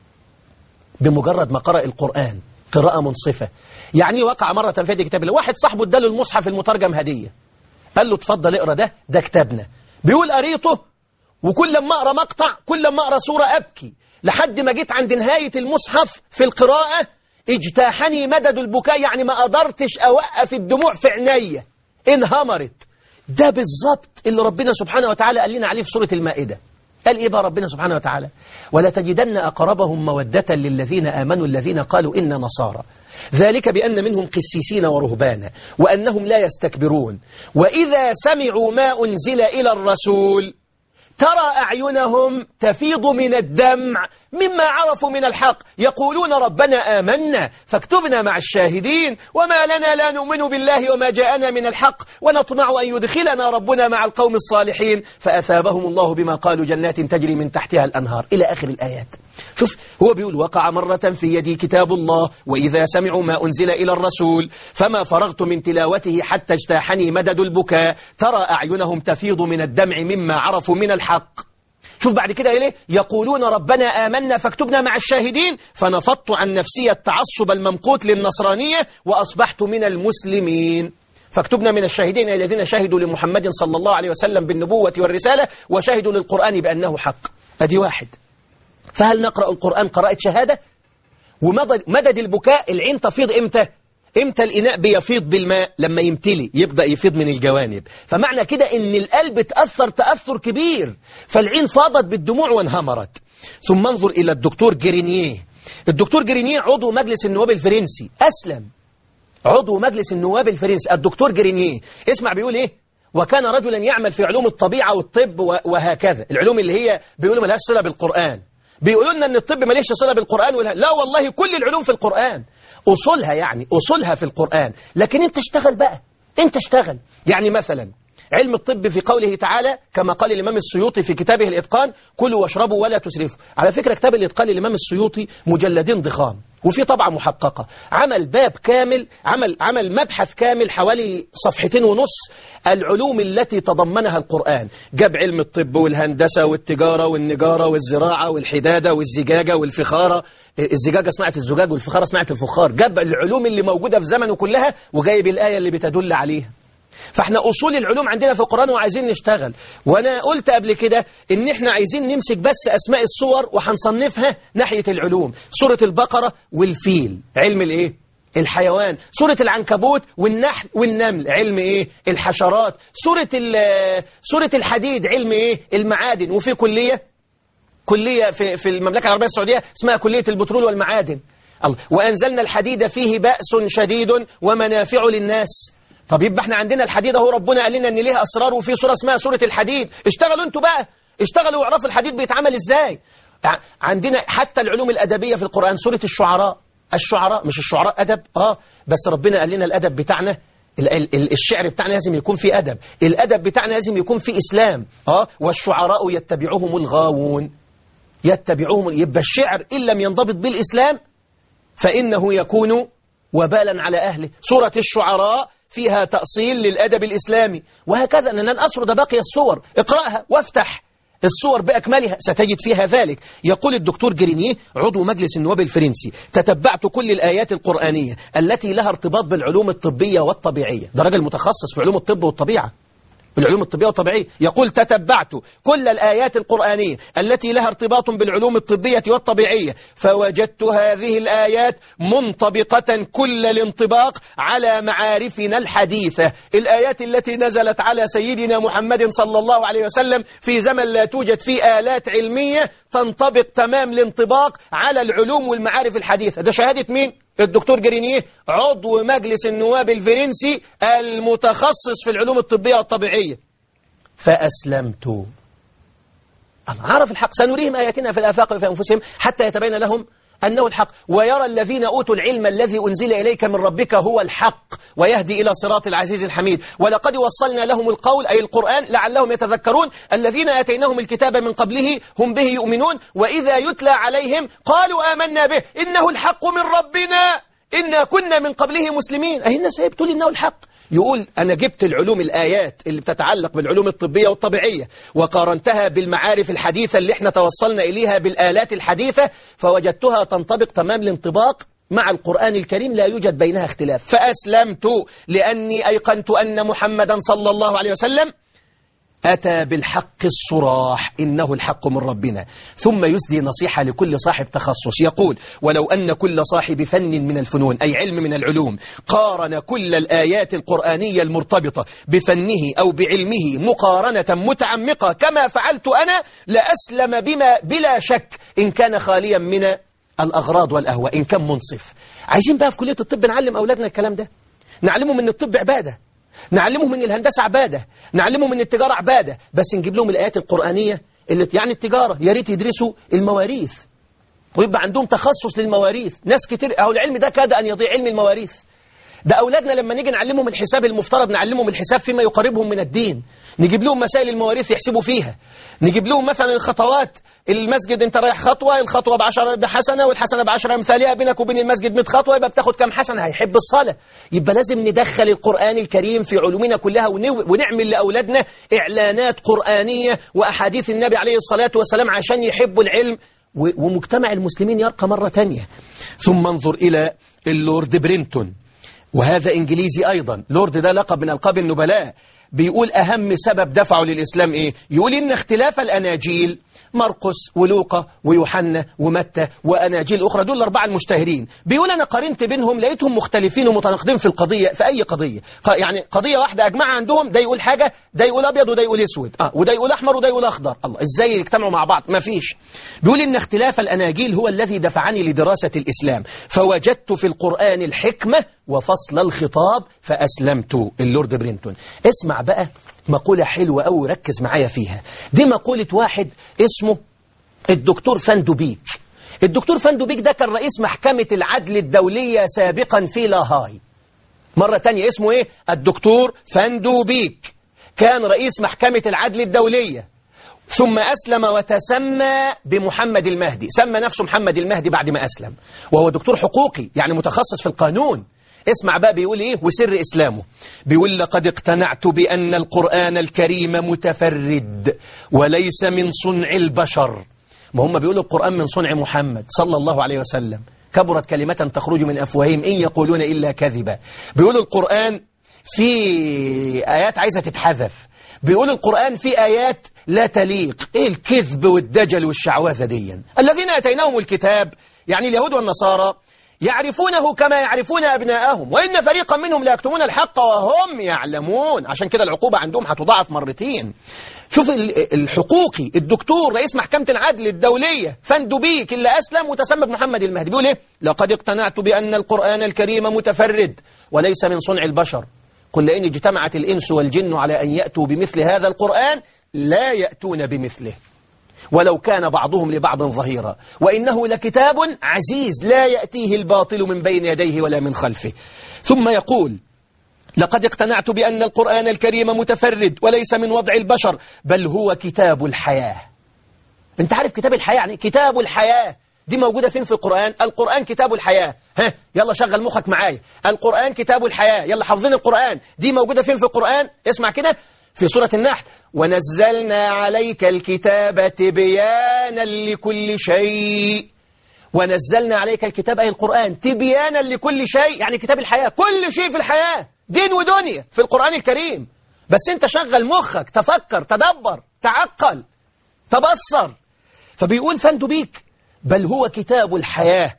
بمجرد ما قرأ القرآن قراءة منصفة يعني وقع مرة في يد كتاب الله واحد صاحبه اداله المصحف المترجم هدية قال له اتفضل اقرا ده ده كتابنا بيقول قريته وكل ما اقرا مقطع كل ما اقرا سورة ابكي لحد ما جيت عند نهاية المصحف في القراءة اجتاحني مدد البكاء يعني ما قدرتش اوقف الدموع في عينيا انهمرت ده بالظبط اللي ربنا سبحانه وتعالى قال لنا عليه في سورة المائدة قال إيه بقى ربنا سبحانه وتعالى ولا تجدن أقربهم مودة للذين آمنوا الذين قالوا إن نصارى ذلك بأن منهم قسيسين ورهبانا وأنهم لا يستكبرون وإذا سمعوا ما أنزل إلى الرسول ترى أعينهم تفيض من الدمع مما عرفوا من الحق يقولون ربنا آمنا فاكتبنا مع الشاهدين وما لنا لا نؤمن بالله وما جاءنا من الحق ونطمع أن يدخلنا ربنا مع القوم الصالحين فأثابهم الله بما قالوا جنات تجري من تحتها الأنهار إلى آخر الآيات شوف هو بيقول وقع مرة في يدي كتاب الله وإذا سمعوا ما أنزل إلى الرسول فما فرغت من تلاوته حتى اجتاحني مدد البكاء ترى أعينهم تفيض من الدمع مما عرفوا من الحق شوف بعد كده إليه يقولون ربنا آمنا فاكتبنا مع الشاهدين فنفضت عن نفسي التعصب الممقوت للنصرانية وأصبحت من المسلمين فاكتبنا من الشاهدين الذين شهدوا لمحمد صلى الله عليه وسلم بالنبوة والرسالة وشهدوا للقرآن بأنه حق أدي واحد فهل نقرأ القرآن قراءة شهادة ومدد البكاء العين تفيض إمتى إمتى الإناء بيفيض بالماء لما يمتلي يبدأ يفيض من الجوانب فمعنى كده إن القلب تأثر تأثر كبير فالعين فاضت بالدموع وانهمرت ثم انظر إلى الدكتور جرينيه الدكتور جرينيه عضو مجلس النواب الفرنسي أسلم عضو مجلس النواب الفرنسي الدكتور جرينيه اسمع بيقول إيه وكان رجلا يعمل في علوم الطبيعة والطب وهكذا العلوم اللي هي بيقولوا ملهاش صلة بالقرآن بيقولوا لنا ان الطب ماليش صلة بالقرآن ولا لا والله كل العلوم في القرآن أصولها يعني أصولها في القرآن لكن أنت اشتغل بقى أنت اشتغل يعني مثلا علم الطب في قوله تعالى كما قال الإمام السيوطي في كتابه الإتقان كلوا واشربوا ولا تسرفوا على فكرة كتاب الإتقان للإمام السيوطي مجلدين ضخام وفي طبعة محققة عمل باب كامل عمل عمل مبحث كامل حوالي صفحتين ونص العلوم التي تضمنها القرآن جاب علم الطب والهندسة والتجارة والنجارة والزراعة والحدادة والزجاجة والفخارة الزجاجة صناعة الزجاج والفخارة صناعة الفخار جاب العلوم اللي موجودة في زمنه كلها وجايب الآية اللي بتدل عليها فاحنا أصول العلوم عندنا في القرآن وعايزين نشتغل وأنا قلت قبل كده إن احنا عايزين نمسك بس أسماء الصور وهنصنفها ناحية العلوم سورة البقرة والفيل علم الإيه؟ الحيوان سورة العنكبوت والنحل والنمل علم إيه؟ الحشرات سورة, سورة الحديد علم إيه؟ المعادن وفي كلية كلية في, في المملكة العربية السعودية اسمها كلية البترول والمعادن الله وأنزلنا الحديد فيه بأس شديد ومنافع للناس طب يبقى احنا عندنا الحديد اهو ربنا قال لنا ان ليها اسرار وفي سوره اسمها سوره الحديد اشتغلوا انتوا بقى اشتغلوا واعرفوا الحديد بيتعمل ازاي عندنا حتى العلوم الادبيه في القران سوره الشعراء الشعراء مش الشعراء ادب اه بس ربنا قال لنا الادب بتاعنا الشعر بتاعنا لازم يكون فيه أدب الأدب بتاعنا لازم يكون فيه إسلام اه والشعراء يتبعهم الغاوون يتبعهم يبقى الشعر إن لم ينضبط بالإسلام فإنه يكون وبالا على أهله سورة الشعراء فيها تأصيل للأدب الإسلامي وهكذا أننا أسرد باقي الصور اقرأها وافتح الصور بأكملها ستجد فيها ذلك يقول الدكتور جرينيه عضو مجلس النواب الفرنسي تتبعت كل الآيات القرآنية التي لها ارتباط بالعلوم الطبية والطبيعية ده راجل متخصص في علوم الطب والطبيعة بالعلوم الطبية والطبيعية يقول تتبعت كل الآيات القرآنية التي لها ارتباط بالعلوم الطبية والطبيعية فوجدت هذه الآيات منطبقة كل الانطباق على معارفنا الحديثة الآيات التي نزلت على سيدنا محمد صلى الله عليه وسلم في زمن لا توجد فيه آلات علمية تنطبق تمام الانطباق على العلوم والمعارف الحديثة ده شهادة مين؟ الدكتور جرينيه عضو مجلس النواب الفرنسي المتخصص في العلوم الطبية والطبيعية فأسلمت الله عرف الحق سنريهم آياتنا في الآفاق وفي أنفسهم حتى يتبين لهم أنه الحق ويرى الذين أوتوا العلم الذي أنزل إليك من ربك هو الحق ويهدي إلى صراط العزيز الحميد ولقد وصلنا لهم القول أي القرآن لعلهم يتذكرون الذين آتيناهم الكتاب من قبله هم به يؤمنون وإذا يتلى عليهم قالوا آمنا به إنه الحق من ربنا إنا كنا من قبله مسلمين أهي الناس بتقول إنه الحق يقول أنا جبت العلوم الآيات اللي بتتعلق بالعلوم الطبية والطبيعية وقارنتها بالمعارف الحديثة اللي احنا توصلنا إليها بالآلات الحديثة فوجدتها تنطبق تمام الانطباق مع القرآن الكريم لا يوجد بينها اختلاف فأسلمت لأني أيقنت أن محمدا صلى الله عليه وسلم أتى بالحق الصراح إنه الحق من ربنا ثم يسدي نصيحة لكل صاحب تخصص يقول ولو أن كل صاحب فن من الفنون أي علم من العلوم قارن كل الآيات القرآنية المرتبطة بفنه أو بعلمه مقارنة متعمقة كما فعلت أنا لأسلم بما بلا شك إن كان خاليا من الأغراض والأهواء إن كان منصف عايزين بقى في كلية الطب نعلم أولادنا الكلام ده نعلمهم أن الطب عبادة نعلمهم ان الهندسة عبادة نعلمهم ان التجارة عبادة بس نجيب لهم الآيات القرآنية اللي يعني التجارة يا ريت يدرسوا المواريث ويبقى عندهم تخصص للمواريث ناس كتير أو العلم ده كاد أن يضيع علم المواريث ده أولادنا لما نيجي نعلمهم الحساب المفترض نعلمهم الحساب فيما يقربهم من الدين نجيب لهم مسائل المواريث يحسبوا فيها نجيب لهم مثلا الخطوات المسجد انت رايح خطوة الخطوة بعشرة بحسنة والحسنة بعشرة امثالها بينك وبين المسجد 100 خطوة يبقى بتاخد كام حسنة هيحب الصلاة يبقى لازم ندخل القرآن الكريم في علومنا كلها ونعمل لأولادنا إعلانات قرآنية وأحاديث النبي عليه الصلاة والسلام عشان يحبوا العلم ومجتمع المسلمين يرقى مرة تانية ثم انظر إلى اللورد برينتون وهذا إنجليزي أيضا لورد ده لقب من ألقاب النبلاء بيقول أهم سبب دفعه للإسلام إيه يقول إن اختلاف الأناجيل مرقس ولوقا ويوحنا ومتى وأناجيل أخرى دول الأربعة المشتهرين بيقول أنا قارنت بينهم لقيتهم مختلفين ومتناقضين في القضية في أي قضية يعني قضية واحدة أجمع عندهم ده يقول حاجة ده يقول أبيض وده يقول أسود آه وده يقول أحمر وده يقول أخضر الله إزاي يجتمعوا مع بعض ما فيش بيقول إن اختلاف الأناجيل هو الذي دفعني لدراسة الإسلام فوجدت في القرآن الحكمة وفصل الخطاب فأسلمت اللورد برينتون اسمع بقى مقولة حلوة أو ركز معايا فيها دي مقولة واحد اسمه الدكتور فاندوبيك الدكتور فندوبيك ده كان رئيس محكمة العدل الدولية سابقا في لاهاي مرة تانية اسمه ايه الدكتور فندوبيك كان رئيس محكمة العدل الدولية ثم أسلم وتسمى بمحمد المهدي سمى نفسه محمد المهدي بعد ما أسلم وهو دكتور حقوقي يعني متخصص في القانون اسمع بقى بيقول ايه وسر اسلامه بيقول لقد اقتنعت بان القران الكريم متفرد وليس من صنع البشر ما هم بيقولوا القران من صنع محمد صلى الله عليه وسلم كبرت كلمه تخرج من افواههم ان يقولون الا كذبا بيقولوا القران في ايات عايزه تتحذف بيقول القرآن في آيات لا تليق إيه الكذب والدجل والشعوذة دي الذين أتيناهم الكتاب يعني اليهود والنصارى يعرفونه كما يعرفون أبناءهم وإن فريقا منهم لا يكتمون الحق وهم يعلمون عشان كده العقوبة عندهم هتضاعف مرتين شوف الحقوقي الدكتور رئيس محكمة العدل الدولية فندبيك اللي أسلم وتسمى بمحمد المهدي بيقول إيه لقد اقتنعت بأن القرآن الكريم متفرد وليس من صنع البشر قل لئن اجتمعت الإنس والجن على أن يأتوا بمثل هذا القرآن لا يأتون بمثله ولو كان بعضهم لبعض ظهيرا وإنه لكتاب عزيز لا يأتيه الباطل من بين يديه ولا من خلفه ثم يقول لقد اقتنعت بأن القرآن الكريم متفرد وليس من وضع البشر بل هو كتاب الحياة انت عارف كتاب الحياة يعني كتاب الحياة دي موجودة فين في القرآن القرآن كتاب الحياة ها يلا شغل مخك معايا القرآن كتاب الحياة يلا حافظين القرآن دي موجودة فين في القرآن اسمع كده في سورة النحل ونزلنا عليك الكتاب تبيانا لكل شيء ونزلنا عليك الكتاب أي القرآن تبيانا لكل شيء يعني كتاب الحياة كل شيء في الحياة دين ودنيا في القرآن الكريم بس انت شغل مخك تفكر تدبر تعقل تبصر فبيقول فندبيك بل هو كتاب الحياة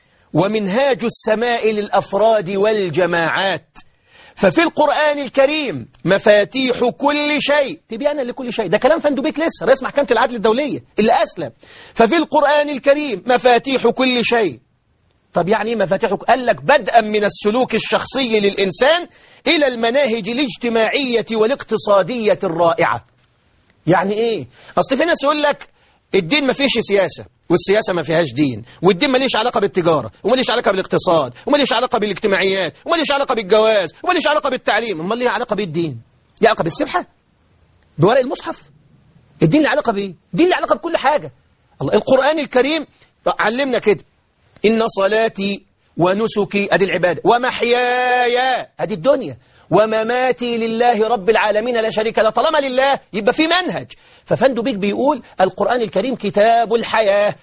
ومنهاج السماء للأفراد والجماعات ففي القرآن الكريم مفاتيح كل شيء تبيانا لكل شيء ده كلام فندبيك لسه رئيس محكمة العدل الدولية اللي أسلم ففي القرآن الكريم مفاتيح كل شيء طب يعني ايه مفاتيح قال لك بدءا من السلوك الشخصي للإنسان إلى المناهج الاجتماعية والاقتصادية الرائعة يعني ايه أصل في ناس يقول لك الدين ما فيش سياسة والسياسة ما فيهاش دين والدين ما ليش علاقة بالتجارة وما ليش علاقة بالاقتصاد وما ليش علاقة بالاجتماعيات وما ليش علاقة بالجواز وما ليش علاقة بالتعليم امال ليه علاقة بالدين ليه علاقة بالسبحة بورق المصحف الدين له علاقة بايه الدين له علاقة بكل حاجة الله القرآن الكريم علمنا كده إن صلاتي ونسكي أدي العبادة ومحياي أدي الدنيا ومماتي لله رب العالمين لا شريك له طالما لله يبقى في منهج ففندو بيك بيقول القرآن الكريم كتاب الحياة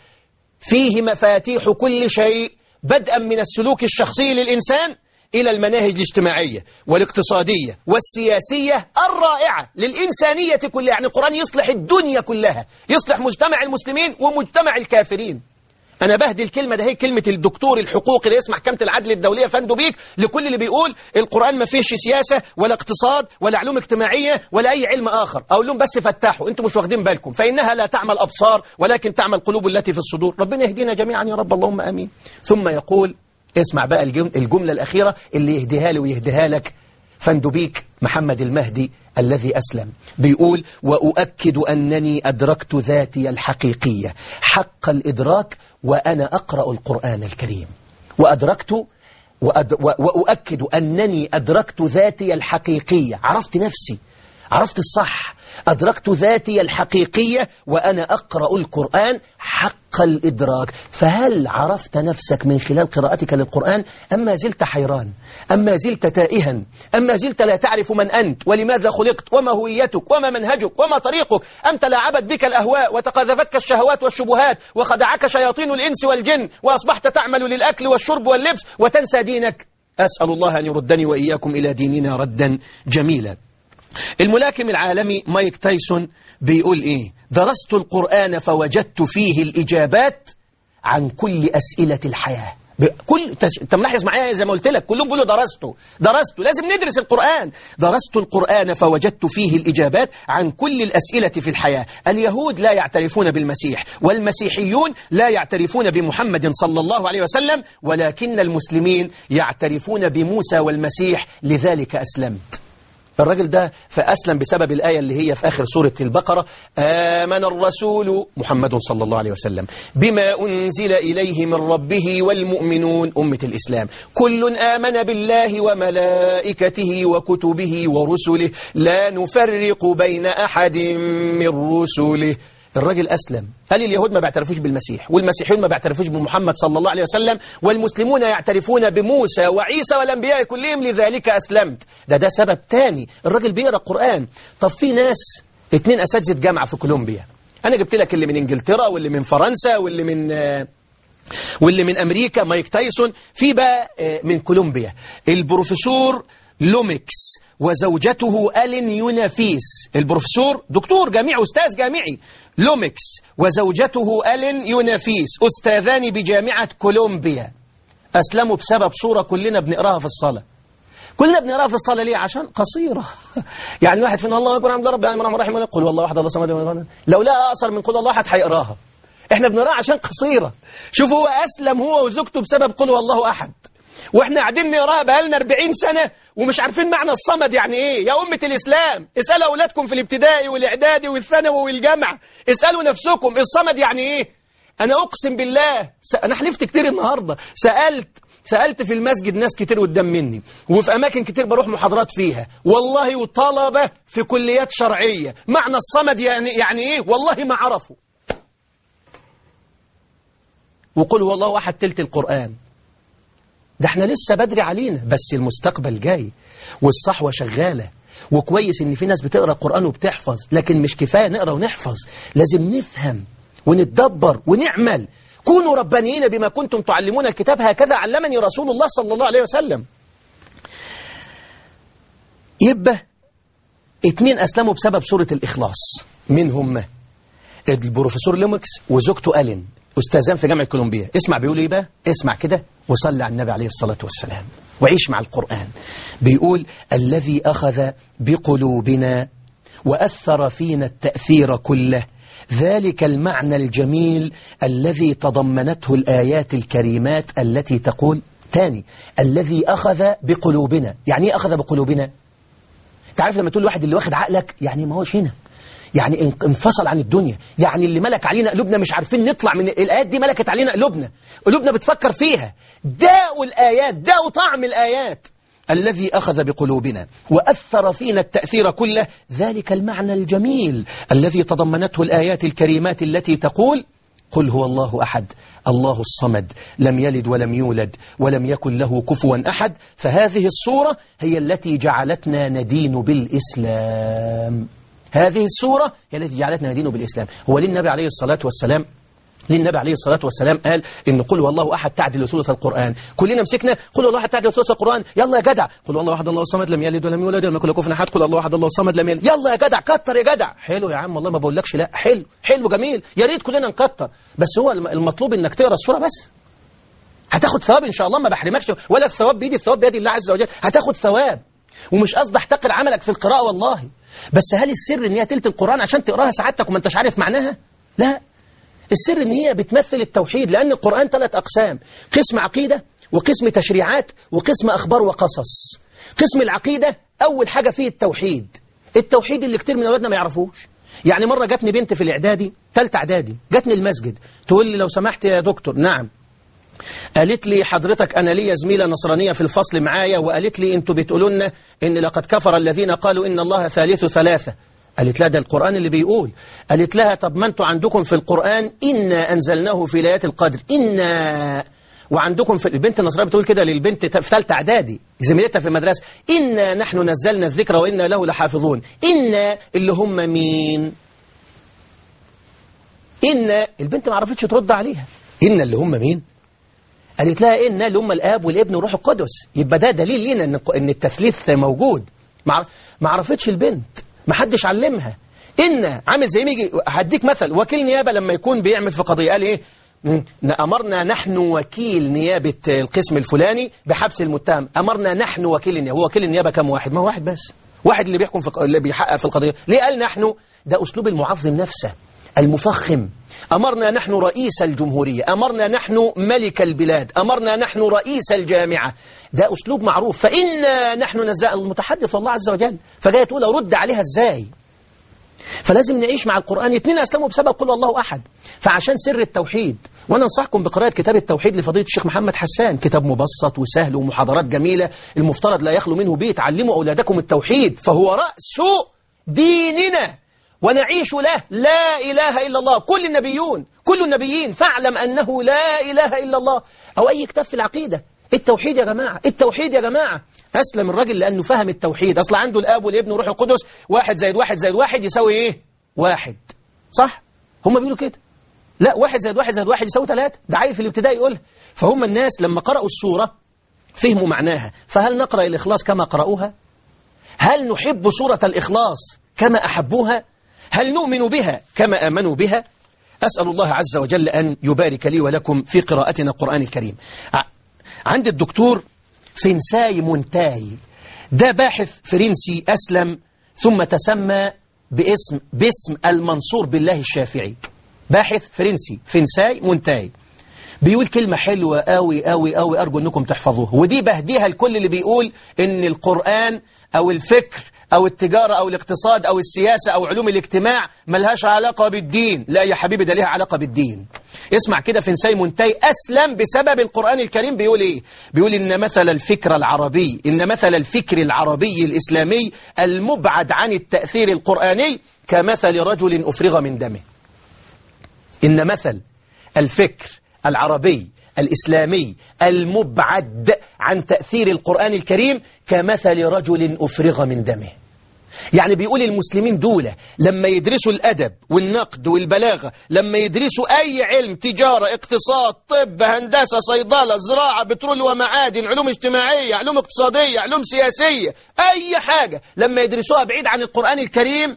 فيه مفاتيح كل شيء بدءا من السلوك الشخصي للإنسان إلى المناهج الاجتماعية والاقتصادية والسياسية الرائعة للإنسانية كلها يعني القرآن يصلح الدنيا كلها يصلح مجتمع المسلمين ومجتمع الكافرين أنا بهدي الكلمة ده هي كلمة الدكتور الحقوقي رئيس محكمة العدل الدولية فندو بيك لكل اللي بيقول القرآن ما فيهش سياسة ولا اقتصاد ولا علوم اجتماعية ولا أي علم آخر أقول لهم بس فتحوا أنتم مش واخدين بالكم فإنها لا تعمل أبصار ولكن تعمل قلوب التي في الصدور ربنا يهدينا جميعا يا رب اللهم أمين ثم يقول اسمع بقى الجملة الأخيرة اللي يهديها لي ويهديها لك فندبيك محمد المهدي الذي أسلم بيقول وأؤكد أنني أدركت ذاتي الحقيقية حق الإدراك وأنا أقرأ القرآن الكريم وأدركت وأد وأؤكد أنني أدركت ذاتي الحقيقية عرفت نفسي عرفت الصح أدركت ذاتي الحقيقية وأنا أقرأ القرآن حق الإدراك فهل عرفت نفسك من خلال قراءتك للقرآن أما زلت حيران أما زلت تائها أما زلت لا تعرف من أنت ولماذا خلقت وما هويتك وما منهجك وما طريقك أم تلاعبت بك الأهواء وتقاذفتك الشهوات والشبهات وخدعك شياطين الإنس والجن وأصبحت تعمل للأكل والشرب واللبس وتنسى دينك أسأل الله أن يردني وإياكم إلى ديننا ردا جميلا الملاكم العالمي مايك تايسون بيقول إيه درست القرآن فوجدت فيه الإجابات عن كل أسئلة الحياة كل انت ملاحظ معايا زي ما قلت لك كلهم بيقولوا درسته درسته لازم ندرس القرآن درست القرآن فوجدت فيه الإجابات عن كل الأسئلة في الحياة اليهود لا يعترفون بالمسيح والمسيحيون لا يعترفون بمحمد صلى الله عليه وسلم ولكن المسلمين يعترفون بموسى والمسيح لذلك أسلمت الراجل ده فأسلم بسبب الآية اللي هي في آخر سورة البقرة آمن الرسول محمد صلى الله عليه وسلم بما أنزل إليه من ربه والمؤمنون أمة الإسلام كل آمن بالله وملائكته وكتبه ورسله لا نفرق بين أحد من رسله الراجل أسلم هل اليهود ما بيعترفوش بالمسيح والمسيحيون ما بيعترفوش بمحمد صلى الله عليه وسلم والمسلمون يعترفون بموسى وعيسى والأنبياء كلهم لذلك أسلمت ده ده سبب تاني الراجل بيقرأ القرآن طب في ناس اتنين أساتذة جامعة في كولومبيا أنا جبت لك اللي من إنجلترا واللي من فرنسا واللي من واللي من أمريكا مايك تايسون في بقى من كولومبيا البروفيسور لوميكس وزوجته ألين يونافيس البروفيسور دكتور جامعي أستاذ جامعي لوميكس وزوجته ألين يونافيس أستاذان بجامعة كولومبيا أسلموا بسبب صورة كلنا بنقراها في الصلاة كلنا بنقراها في الصلاة ليه عشان قصيرة يعني واحد فينا الله أكبر عبد ربي العالمين الرحمن الرحيم قل والله واحد الله صمد لو لا أقصر من قل الله أحد هيقراها احنا بنقراها عشان قصيرة شوف هو أسلم هو وزوجته بسبب قل والله أحد واحنا قاعدين نقراها بقالنا 40 سنة ومش عارفين معنى الصمد يعني ايه يا أمة الإسلام اسألوا أولادكم في الابتدائي والإعدادي والثانوي والجامعة اسألوا نفسكم الصمد يعني ايه أنا أقسم بالله س... أنا حلفت كتير النهاردة سألت سألت في المسجد ناس كتير قدام مني وفي أماكن كتير بروح محاضرات فيها والله وطلبة في كليات شرعية معنى الصمد يعني, يعني ايه والله ما عرفوا وقل هو الله أحد تلت القرآن ده احنا لسه بدري علينا بس المستقبل جاي والصحوة شغالة وكويس ان في ناس بتقرأ القرآن وبتحفظ لكن مش كفاية نقرأ ونحفظ لازم نفهم ونتدبر ونعمل كونوا ربانيين بما كنتم تعلمون الكتاب هكذا علمني رسول الله صلى الله عليه وسلم يبقى اتنين أسلموا بسبب سورة الإخلاص من هم البروفيسور لومكس وزوجته ألين أستاذان في جامعة كولومبيا اسمع بيقول إيه بقى اسمع كده وصلي على النبي عليه الصلاة والسلام وعيش مع القرآن بيقول الذي أخذ بقلوبنا وأثر فينا التأثير كله ذلك المعنى الجميل الذي تضمنته الآيات الكريمات التي تقول تاني الذي أخذ بقلوبنا يعني إيه أخذ بقلوبنا تعرف لما تقول واحد اللي واخد عقلك يعني ما هوش هنا يعني انفصل عن الدنيا يعني اللي ملك علينا قلوبنا مش عارفين نطلع من الآيات دي ملكت علينا قلوبنا قلوبنا بتفكر فيها داء الآيات داء طعم الآيات الذي أخذ بقلوبنا وأثر فينا التأثير كله ذلك المعنى الجميل الذي تضمنته الآيات الكريمات التي تقول قل هو الله أحد الله الصمد لم يلد ولم يولد ولم يكن له كفوا أحد فهذه الصورة هي التي جعلتنا ندين بالإسلام هذه السورة هي التي جعلتنا ندين بالإسلام هو للنبي عليه الصلاة والسلام للنبي عليه الصلاة والسلام قال إن قل والله أحد تعدل ثلث القرآن كلنا مسكنا قل والله أحد تعدل ثلث القرآن يلا يا جدع قل والله أحد الله الصمد لم يلد ولم يولد ولم يكن له كفوا أحد قل الله أحد الله الصمد لم يلد يلا يا جدع كتر يا جدع حلو يا عم والله ما بقولكش لا حلو حلو جميل يا ريت كلنا نكتر بس هو المطلوب إنك تقرا السورة بس هتاخد ثواب إن شاء الله ما بحرمكش ولا الثواب بيدي الثواب بيد الله عز وجل هتاخد ثواب ومش قصدي احتقر عملك في القراءة والله بس هل السر ان هي تلت القرآن عشان تقراها سعادتك وما انتش عارف معناها لا السر ان هي بتمثل التوحيد لأن القرآن ثلاث أقسام قسم عقيدة وقسم تشريعات وقسم أخبار وقصص قسم العقيدة أول حاجة فيه التوحيد التوحيد اللي كتير من أولادنا ما يعرفوش يعني مرة جاتني بنت في الإعدادي ثالثه إعدادي جاتني المسجد تقول لي لو سمحت يا دكتور نعم قالت لي حضرتك أنا لي زميلة نصرانية في الفصل معايا وقالت لي أنتوا بتقولوا لنا إن لقد كفر الذين قالوا إن الله ثالث ثلاثة قالت لها ده القرآن اللي بيقول قالت لها طب ما أنتوا عندكم في القرآن إنا أنزلناه في ليلة القدر إنا وعندكم في البنت النصرانية بتقول كده للبنت في ثالثه إعدادي زميلتها في المدرسة إنا نحن نزلنا الذكر وإنا له لحافظون إنا اللي هم مين إنا البنت ما عرفتش ترد عليها إنا اللي هم مين قالت لها إن اللي هم الآب والابن وروح القدس يبقى ده دليل لينا إن إن التثليث موجود ما عرفتش البنت ما حدش علمها إن عامل زي ما يجي هديك مثل وكيل نيابة لما يكون بيعمل في قضية قال إيه أمرنا نحن وكيل نيابة القسم الفلاني بحبس المتهم أمرنا نحن وكيل النيابة هو وكيل النيابة كم واحد ما هو واحد بس واحد اللي بيحكم في اللي بيحقق في القضية ليه قال نحن ده أسلوب المعظم نفسه المفخم أمرنا نحن رئيس الجمهورية أمرنا نحن ملك البلاد أمرنا نحن رئيس الجامعة ده أسلوب معروف فإنا نحن نزاء المتحدث الله عز وجل فجاي تقول أرد عليها إزاي فلازم نعيش مع القرآن اتنين أسلموا بسبب قل الله أحد فعشان سر التوحيد وأنا أنصحكم بقراءة كتاب التوحيد لفضيلة الشيخ محمد حسان كتاب مبسط وسهل ومحاضرات جميلة المفترض لا يخلو منه بيت علموا أولادكم التوحيد فهو رأس ديننا ونعيش له لا إله إلا الله كل النبيون كل النبيين فاعلم أنه لا إله إلا الله أو أي كتاب في العقيدة التوحيد يا جماعة التوحيد يا جماعة أسلم الراجل لأنه فهم التوحيد أصلا عنده الآب والابن وروح القدس واحد زائد واحد زائد واحد يساوي إيه واحد صح هم بيقولوا كده لا واحد زائد واحد زائد واحد يساوي ثلاثة ده عيل في الابتدائي يقولها فهم الناس لما قرأوا السورة فهموا معناها فهل نقرأ الإخلاص كما قرأوها هل نحب سورة الإخلاص كما أحبوها هل نؤمن بها كما آمنوا بها أسأل الله عز وجل أن يبارك لي ولكم في قراءتنا القرآن الكريم عند الدكتور فنساي مونتاي ده باحث فرنسي أسلم ثم تسمى باسم باسم المنصور بالله الشافعي باحث فرنسي فنساي مونتاي بيقول كلمة حلوة قوي قوي قوي أرجو أنكم تحفظوها ودي بهديها لكل اللي بيقول إن القرآن أو الفكر أو التجارة أو الاقتصاد أو السياسة أو علوم الاجتماع ملهاش علاقة بالدين لا يا حبيبي ده ليها علاقة بالدين اسمع كده فنساي منتهي أسلم بسبب القرآن الكريم بيقول إيه بيقول إن مثل الفكر العربي إن مثل الفكر العربي الإسلامي المبعد عن التأثير القرآني كمثل رجل أفرغ من دمه إن مثل الفكر العربي الإسلامي المبعد عن تأثير القرآن الكريم كمثل رجل أفرغ من دمه يعني بيقول المسلمين دولة لما يدرسوا الأدب والنقد والبلاغة لما يدرسوا أي علم تجارة اقتصاد طب هندسة صيدلة زراعة بترول ومعادن علوم اجتماعية علوم اقتصادية علوم سياسية أي حاجة لما يدرسوها بعيد عن القرآن الكريم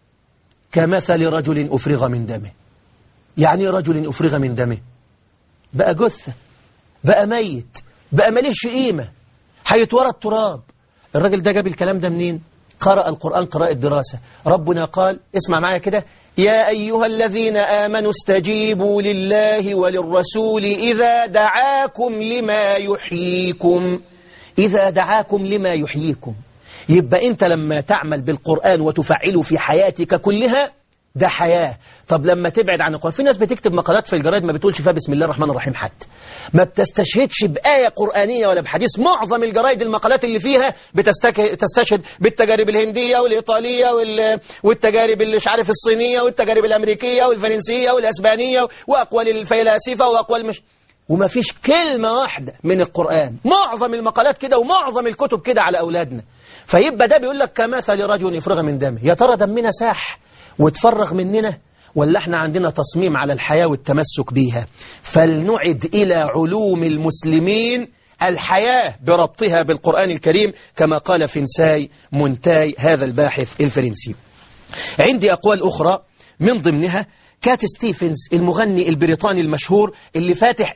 كمثل رجل أفرغ من دمه يعني رجل أفرغ من دمه بقى جثة بقى ميت بقى مليش قيمة هيتورى التراب الراجل ده جاب الكلام ده منين قرأ القرآن قراءة دراسة ربنا قال اسمع معايا كده يا أيها الذين آمنوا استجيبوا لله وللرسول إذا دعاكم لما يحييكم إذا دعاكم لما يحييكم يبقى أنت لما تعمل بالقرآن وتفعله في حياتك كلها ده حياة طب لما تبعد عن القرآن في ناس بتكتب مقالات في الجرايد ما بتقولش فيها بسم الله الرحمن الرحيم حتى ما بتستشهدش بآية قرآنية ولا بحديث معظم الجرايد المقالات اللي فيها بتستشهد بالتجارب الهندية والإيطالية وال... والتجارب اللي مش عارف الصينية والتجارب الأمريكية والفرنسية والأسبانية وأقوال الفيلاسفة وأقوال مش وما فيش كلمة واحدة من القرآن معظم المقالات كده ومعظم الكتب كده على أولادنا فيبقى ده بيقول لك كمثل رجل يفرغ من دمه يا ترى دمنا ساح وتفرغ مننا ولا احنا عندنا تصميم على الحياة والتمسك بيها فلنعد إلى علوم المسلمين الحياة بربطها بالقرآن الكريم كما قال فنساي مونتاي هذا الباحث الفرنسي عندي أقوال أخرى من ضمنها كات ستيفنز المغني البريطاني المشهور اللي فاتح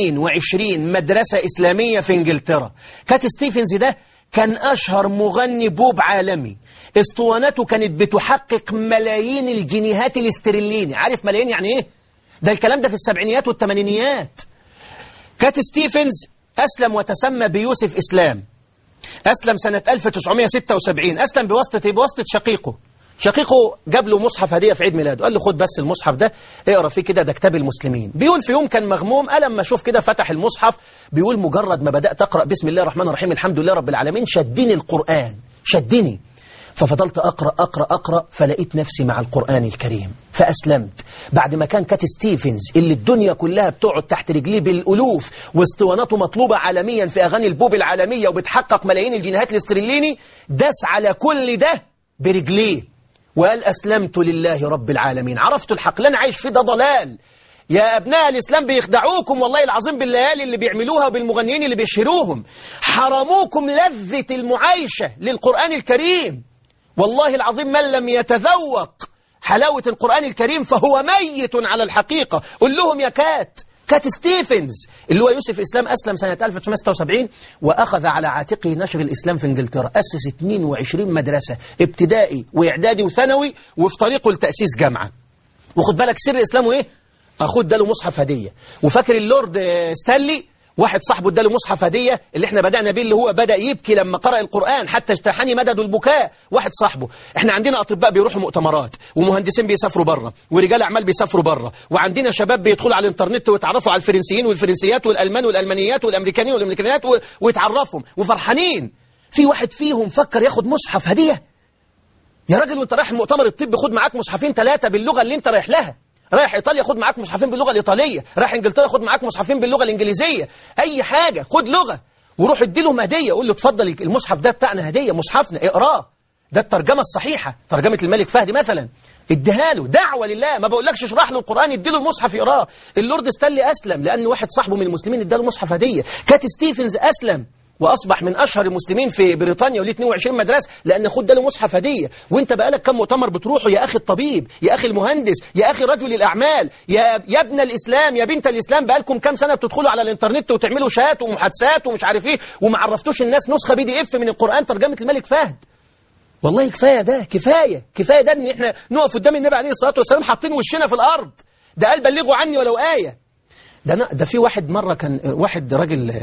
22 مدرسة إسلامية في إنجلترا كات ستيفنز ده كان أشهر مغني بوب عالمي اسطوانته كانت بتحقق ملايين الجنيهات الاسترليني عارف ملايين يعني ايه ده الكلام ده في السبعينيات والثمانينيات كات ستيفنز أسلم وتسمى بيوسف إسلام أسلم سنة 1976 أسلم بواسطة بواسطة شقيقه شقيقه جاب له مصحف هدية في عيد ميلاده قال له خد بس المصحف ده اقرا فيه كده ده كتاب المسلمين بيقول في يوم كان مغموم قال لما اشوف كده فتح المصحف بيقول مجرد ما بدأت أقرأ بسم الله الرحمن الرحيم الحمد لله رب العالمين شدني القرآن شدني ففضلت أقرأ أقرأ أقرأ فلقيت نفسي مع القرآن الكريم فأسلمت بعد ما كان كات ستيفنز اللي الدنيا كلها بتقعد تحت رجليه بالألوف واسطواناته مطلوبة عالميا في أغاني البوب العالمية وبتحقق ملايين الجنيهات الاسترليني داس على كل ده برجليه وقال أسلمت لله رب العالمين عرفت الحق لن عايش في ده ضلال يا أبناء الإسلام بيخدعوكم والله العظيم بالليالي اللي بيعملوها وبالمغنيين اللي بيشهروهم حرموكم لذة المعايشة للقرآن الكريم والله العظيم من لم يتذوق حلاوة القرآن الكريم فهو ميت على الحقيقة قل لهم يا كات كات ستيفنز اللي هو يوسف إسلام أسلم سنة 1976 وأخذ على عاتقه نشر الإسلام في إنجلترا أسس 22 مدرسة ابتدائي وإعدادي وثانوي وفي طريقه لتأسيس جامعة وخد بالك سر إسلامه إيه أخوه اداله مصحف هدية وفاكر اللورد ستانلي واحد صاحبه اداله مصحف هديه اللي احنا بدانا بيه اللي هو بدا يبكي لما قرأ القرآن حتى اجتاحني مدد البكاء واحد صاحبه احنا عندنا اطباء بيروحوا مؤتمرات ومهندسين بيسافروا بره ورجال اعمال بيسافروا بره وعندنا شباب بيدخلوا على الانترنت ويتعرفوا على الفرنسيين والفرنسيات والالمان والالمانيات والامريكانيين والامريكانيات ويتعرفهم وفرحانين في واحد فيهم فكر ياخد مصحف هديه يا راجل وانت رايح المؤتمر الطبي خد معاك مصحفين ثلاثه باللغه اللي انت رايح لها رايح ايطاليا خد معاك مصحفين باللغه الايطاليه رايح انجلترا خد معاك مصحفين باللغه الانجليزيه اي حاجه خد لغه وروح ادي لهم هديه قول له اتفضل المصحف ده بتاعنا هديه مصحفنا اقراه ده الترجمه الصحيحه ترجمه الملك فهد مثلا اديها له دعوه لله ما بقولكش اشرح له القران ادي له المصحف يقراه اللورد ستانلي اسلم لان واحد صاحبه من المسلمين اداله مصحف هديه كات ستيفنز اسلم واصبح من اشهر المسلمين في بريطانيا وليه 22 مدرسه لان خد ده له مصحف هديه وانت بقالك كم مؤتمر بتروحه يا اخي الطبيب يا اخي المهندس يا اخي رجل الاعمال يا يا ابن الاسلام يا بنت الاسلام بقالكم كام سنه بتدخلوا على الانترنت وتعملوا شات ومحادثات ومش عارف ايه وما عرفتوش الناس نسخه بي دي اف من القران ترجمه الملك فهد والله كفايه ده كفايه كفايه ده ان احنا نقف قدام النبي عليه الصلاه والسلام حاطين وشنا في الارض ده قال بلغوا عني ولو ايه ده ده في واحد مره كان واحد راجل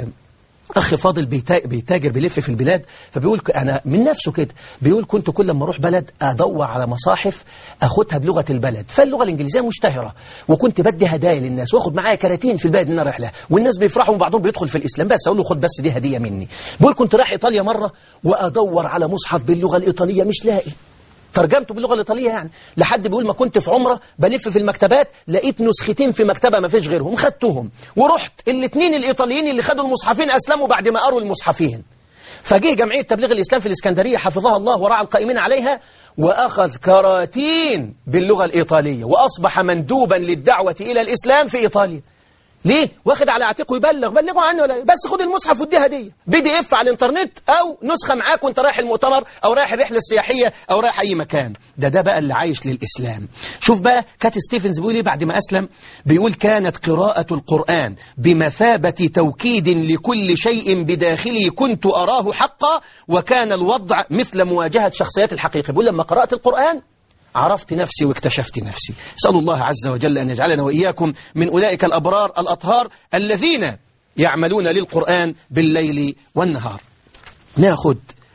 أخ فاضل بيتاجر بيلف في البلاد فبيقول أنا من نفسه كده بيقول كنت كل ما أروح بلد أدور على مصاحف أخدها بلغة البلد فاللغة الإنجليزية مشتهرة وكنت بدي هدايا للناس وأخد معايا كراتين في البلد اللي أنا رايح لها والناس بيفرحوا وبعضهم بيدخل في الإسلام بس أقول له خد بس دي هدية مني بيقول كنت رايح إيطاليا مرة وأدور على مصحف باللغة الإيطالية مش لاقي ترجمته باللغة الإيطالية يعني لحد بيقول ما كنت في عمرة بلف في المكتبات لقيت نسختين في مكتبة ما فيش غيرهم خدتهم ورحت الاثنين الإيطاليين اللي خدوا المصحفين أسلموا بعد ما قروا المصحفين فجه جمعية تبليغ الإسلام في الإسكندرية حفظها الله ورعى القائمين عليها وأخذ كراتين باللغة الإيطالية وأصبح مندوبا للدعوة إلى الإسلام في إيطاليا ليه؟ واخد على عاتقه يبلغ بلغوا عنه ولا بس خد المصحف وديه هديه بي دي اف على الانترنت او نسخه معاك وانت رايح المؤتمر او رايح الرحله السياحيه او رايح اي مكان ده ده بقى اللي عايش للاسلام شوف بقى كات ستيفنز بيقول ايه بعد ما اسلم بيقول كانت قراءه القران بمثابه توكيد لكل شيء بداخلي كنت اراه حقا وكان الوضع مثل مواجهه شخصيات الحقيقه بيقول لما قرات القران عرفت نفسي واكتشفت نفسي أسأل الله عز وجل أن يجعلنا وإياكم من أولئك الأبرار الأطهار الذين يعملون للقرآن بالليل والنهار ناخد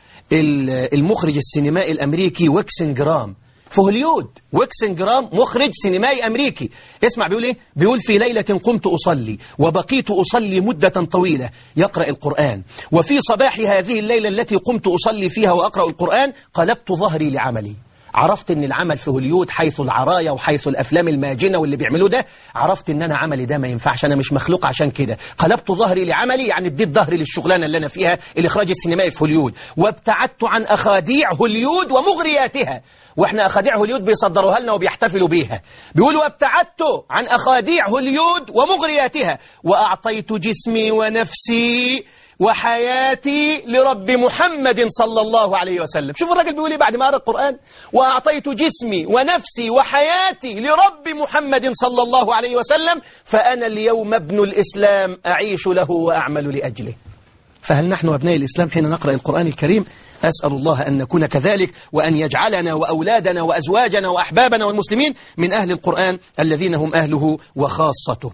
المخرج السينمائي الأمريكي ويكسنجرام في هوليود ويكسنجرام مخرج سينمائي أمريكي اسمع بيقول إيه؟ بيقول في ليلة قمت أصلي وبقيت أصلي مدة طويلة يقرأ القرآن وفي صباح هذه الليلة التي قمت أصلي فيها وأقرأ القرآن قلبت ظهري لعملي عرفت ان العمل في هوليود حيث العرايا وحيث الافلام الماجنه واللي بيعملوه ده عرفت ان انا عملي ده ما ينفعش انا مش مخلوق عشان كده قلبت ظهري لعملي يعني اديت ظهري للشغلانه اللي انا فيها الاخراج السينمائي في هوليود وابتعدت عن اخاديع هوليود ومغرياتها واحنا اخاديع هوليود بيصدروها لنا وبيحتفلوا بيها بيقولوا وابتعدت عن اخاديع هوليود ومغرياتها واعطيت جسمي ونفسي وحياتي لرب محمد صلى الله عليه وسلم شوف الراجل بيقول ايه بعد ما قرأ القرآن وأعطيت جسمي ونفسي وحياتي لرب محمد صلى الله عليه وسلم فأنا اليوم ابن الإسلام أعيش له وأعمل لأجله فهل نحن أبناء الإسلام حين نقرأ القرآن الكريم أسأل الله أن نكون كذلك وأن يجعلنا وأولادنا وأزواجنا وأحبابنا والمسلمين من أهل القرآن الذين هم أهله وخاصته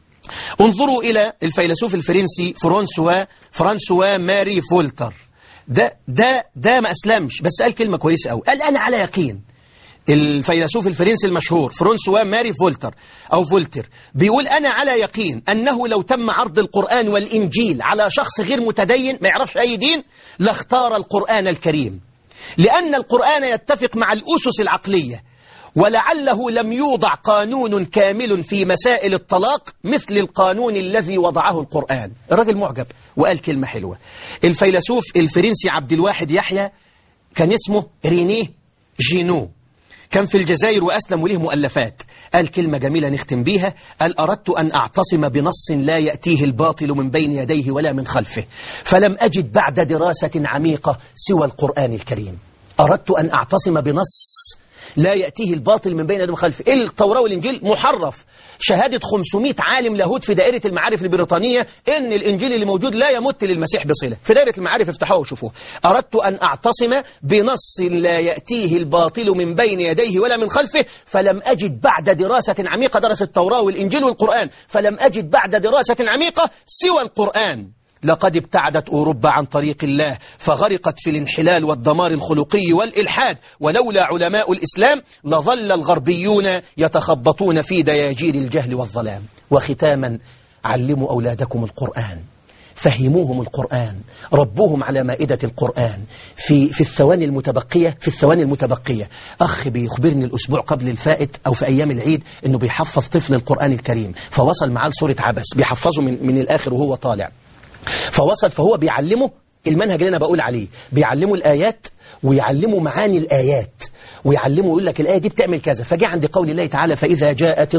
انظروا إلى الفيلسوف الفرنسي فرانسوا فرانسوا ماري فولتر ده ده ده ما أسلمش بس قال كلمة كويسة قوي قال أنا على يقين الفيلسوف الفرنسي المشهور فرانسوا ماري فولتر أو فولتر بيقول أنا على يقين أنه لو تم عرض القرآن والإنجيل على شخص غير متدين ما يعرفش أي دين لاختار القرآن الكريم لأن القرآن يتفق مع الأسس العقلية ولعله لم يوضع قانون كامل في مسائل الطلاق مثل القانون الذي وضعه القرآن الراجل معجب وقال كلمة حلوة الفيلسوف الفرنسي عبد الواحد يحيى كان اسمه رينيه جينو كان في الجزائر وأسلم وله مؤلفات قال كلمة جميلة نختم بيها قال أردت أن أعتصم بنص لا يأتيه الباطل من بين يديه ولا من خلفه فلم أجد بعد دراسة عميقة سوى القرآن الكريم أردت أن أعتصم بنص لا يأتيه الباطل من بين يديه وخلفه التوراة والإنجيل محرف شهادة 500 عالم لاهوت في دائرة المعارف البريطانية إن الإنجيل اللي موجود لا يمت للمسيح بصلة في دائرة المعارف افتحوها وشوفوه أردت أن أعتصم بنص لا يأتيه الباطل من بين يديه ولا من خلفه فلم أجد بعد دراسة عميقة درس التوراة والإنجيل والقرآن فلم أجد بعد دراسة عميقة سوى القرآن لقد ابتعدت أوروبا عن طريق الله فغرقت في الانحلال والدمار الخلقي والإلحاد ولولا علماء الإسلام لظل الغربيون يتخبطون في دياجير الجهل والظلام وختاما علموا أولادكم القرآن فهموهم القرآن ربوهم على مائدة القرآن في في الثواني المتبقية في الثواني المتبقية أخ بيخبرني الأسبوع قبل الفائت أو في أيام العيد إنه بيحفظ طفل القرآن الكريم فوصل معاه لسورة عبس بيحفظه من, من الآخر وهو طالع فوصل فهو بيعلمه المنهج اللي أنا بقول عليه بيعلمه الآيات ويعلمه معاني الآيات ويعلمه يقول لك الآية دي بتعمل كذا فجاء عند قول الله تعالى فإذا جاءت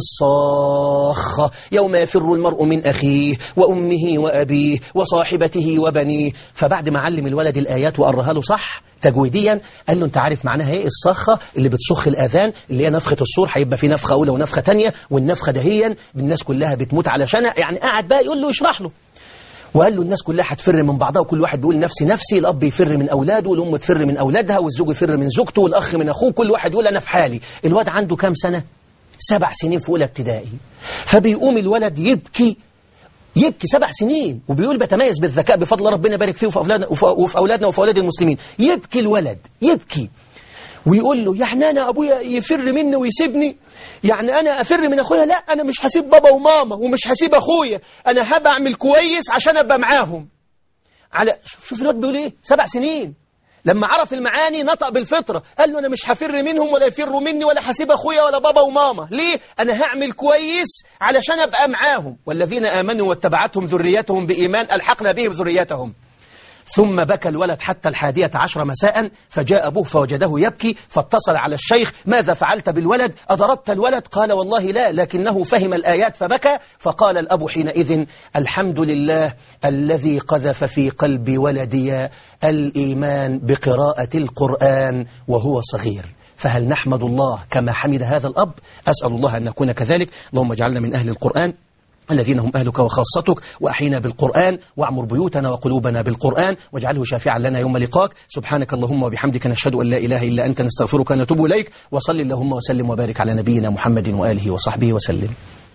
الصاخة يوم يفر المرء من أخيه وأمه وأبيه وصاحبته وبنيه فبعد ما علم الولد الآيات وقرها له صح تجويديا قال له انت عارف معناها ايه الصخة اللي بتصخ الأذان اللي هي نفخة الصور هيبقى في نفخة أولى ونفخة تانية والنفخة دهيا الناس كلها بتموت علشانها يعني قاعد بقى يقول له يشرح له وقال له الناس كلها هتفر من بعضها وكل واحد بيقول نفسي نفسي الأب يفر من أولاده والأم تفر من أولادها والزوج يفر من زوجته والأخ من أخوه كل واحد يقول أنا في حالي الواد عنده كام سنة؟ سبع سنين في أولى ابتدائي فبيقوم الولد يبكي يبكي سبع سنين وبيقول بتميز بالذكاء بفضل ربنا يبارك فيه وفي أولادنا وفي أولادنا وفي أولاد المسلمين يبكي الولد يبكي ويقول له يعني أنا أبويا يفر مني ويسيبني يعني أنا أفر من أخويا لا أنا مش هسيب بابا وماما ومش هسيب أخويا أنا هبقى أعمل كويس عشان أبقى معاهم على شوف الواد بيقول إيه سبع سنين لما عرف المعاني نطق بالفطرة قال له أنا مش هفر منهم ولا يفروا مني ولا هسيب أخويا ولا بابا وماما ليه؟ أنا هعمل كويس علشان أبقى معاهم والذين آمنوا واتبعتهم ذريتهم بإيمان ألحقنا بهم ذريتهم ثم بكى الولد حتى الحادية عشر مساء فجاء أبوه فوجده يبكي فاتصل على الشيخ ماذا فعلت بالولد أضربت الولد قال والله لا لكنه فهم الآيات فبكى فقال الأب حينئذ الحمد لله الذي قذف في قلب ولدي الإيمان بقراءة القرآن وهو صغير فهل نحمد الله كما حمد هذا الأب أسأل الله أن نكون كذلك اللهم اجعلنا من أهل القرآن الذين هم أهلك وخاصتك وأحينا بالقرآن واعمر بيوتنا وقلوبنا بالقرآن واجعله شافعا لنا يوم لقاك سبحانك اللهم وبحمدك نشهد أن لا إله إلا أنت نستغفرك ونتوب إليك وصل اللهم وسلم وبارك على نبينا محمد وآله وصحبه وسلم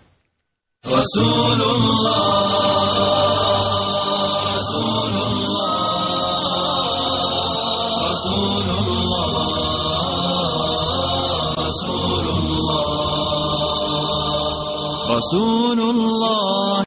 رسول الله رسول الله رسول الله رسول الله رسول الله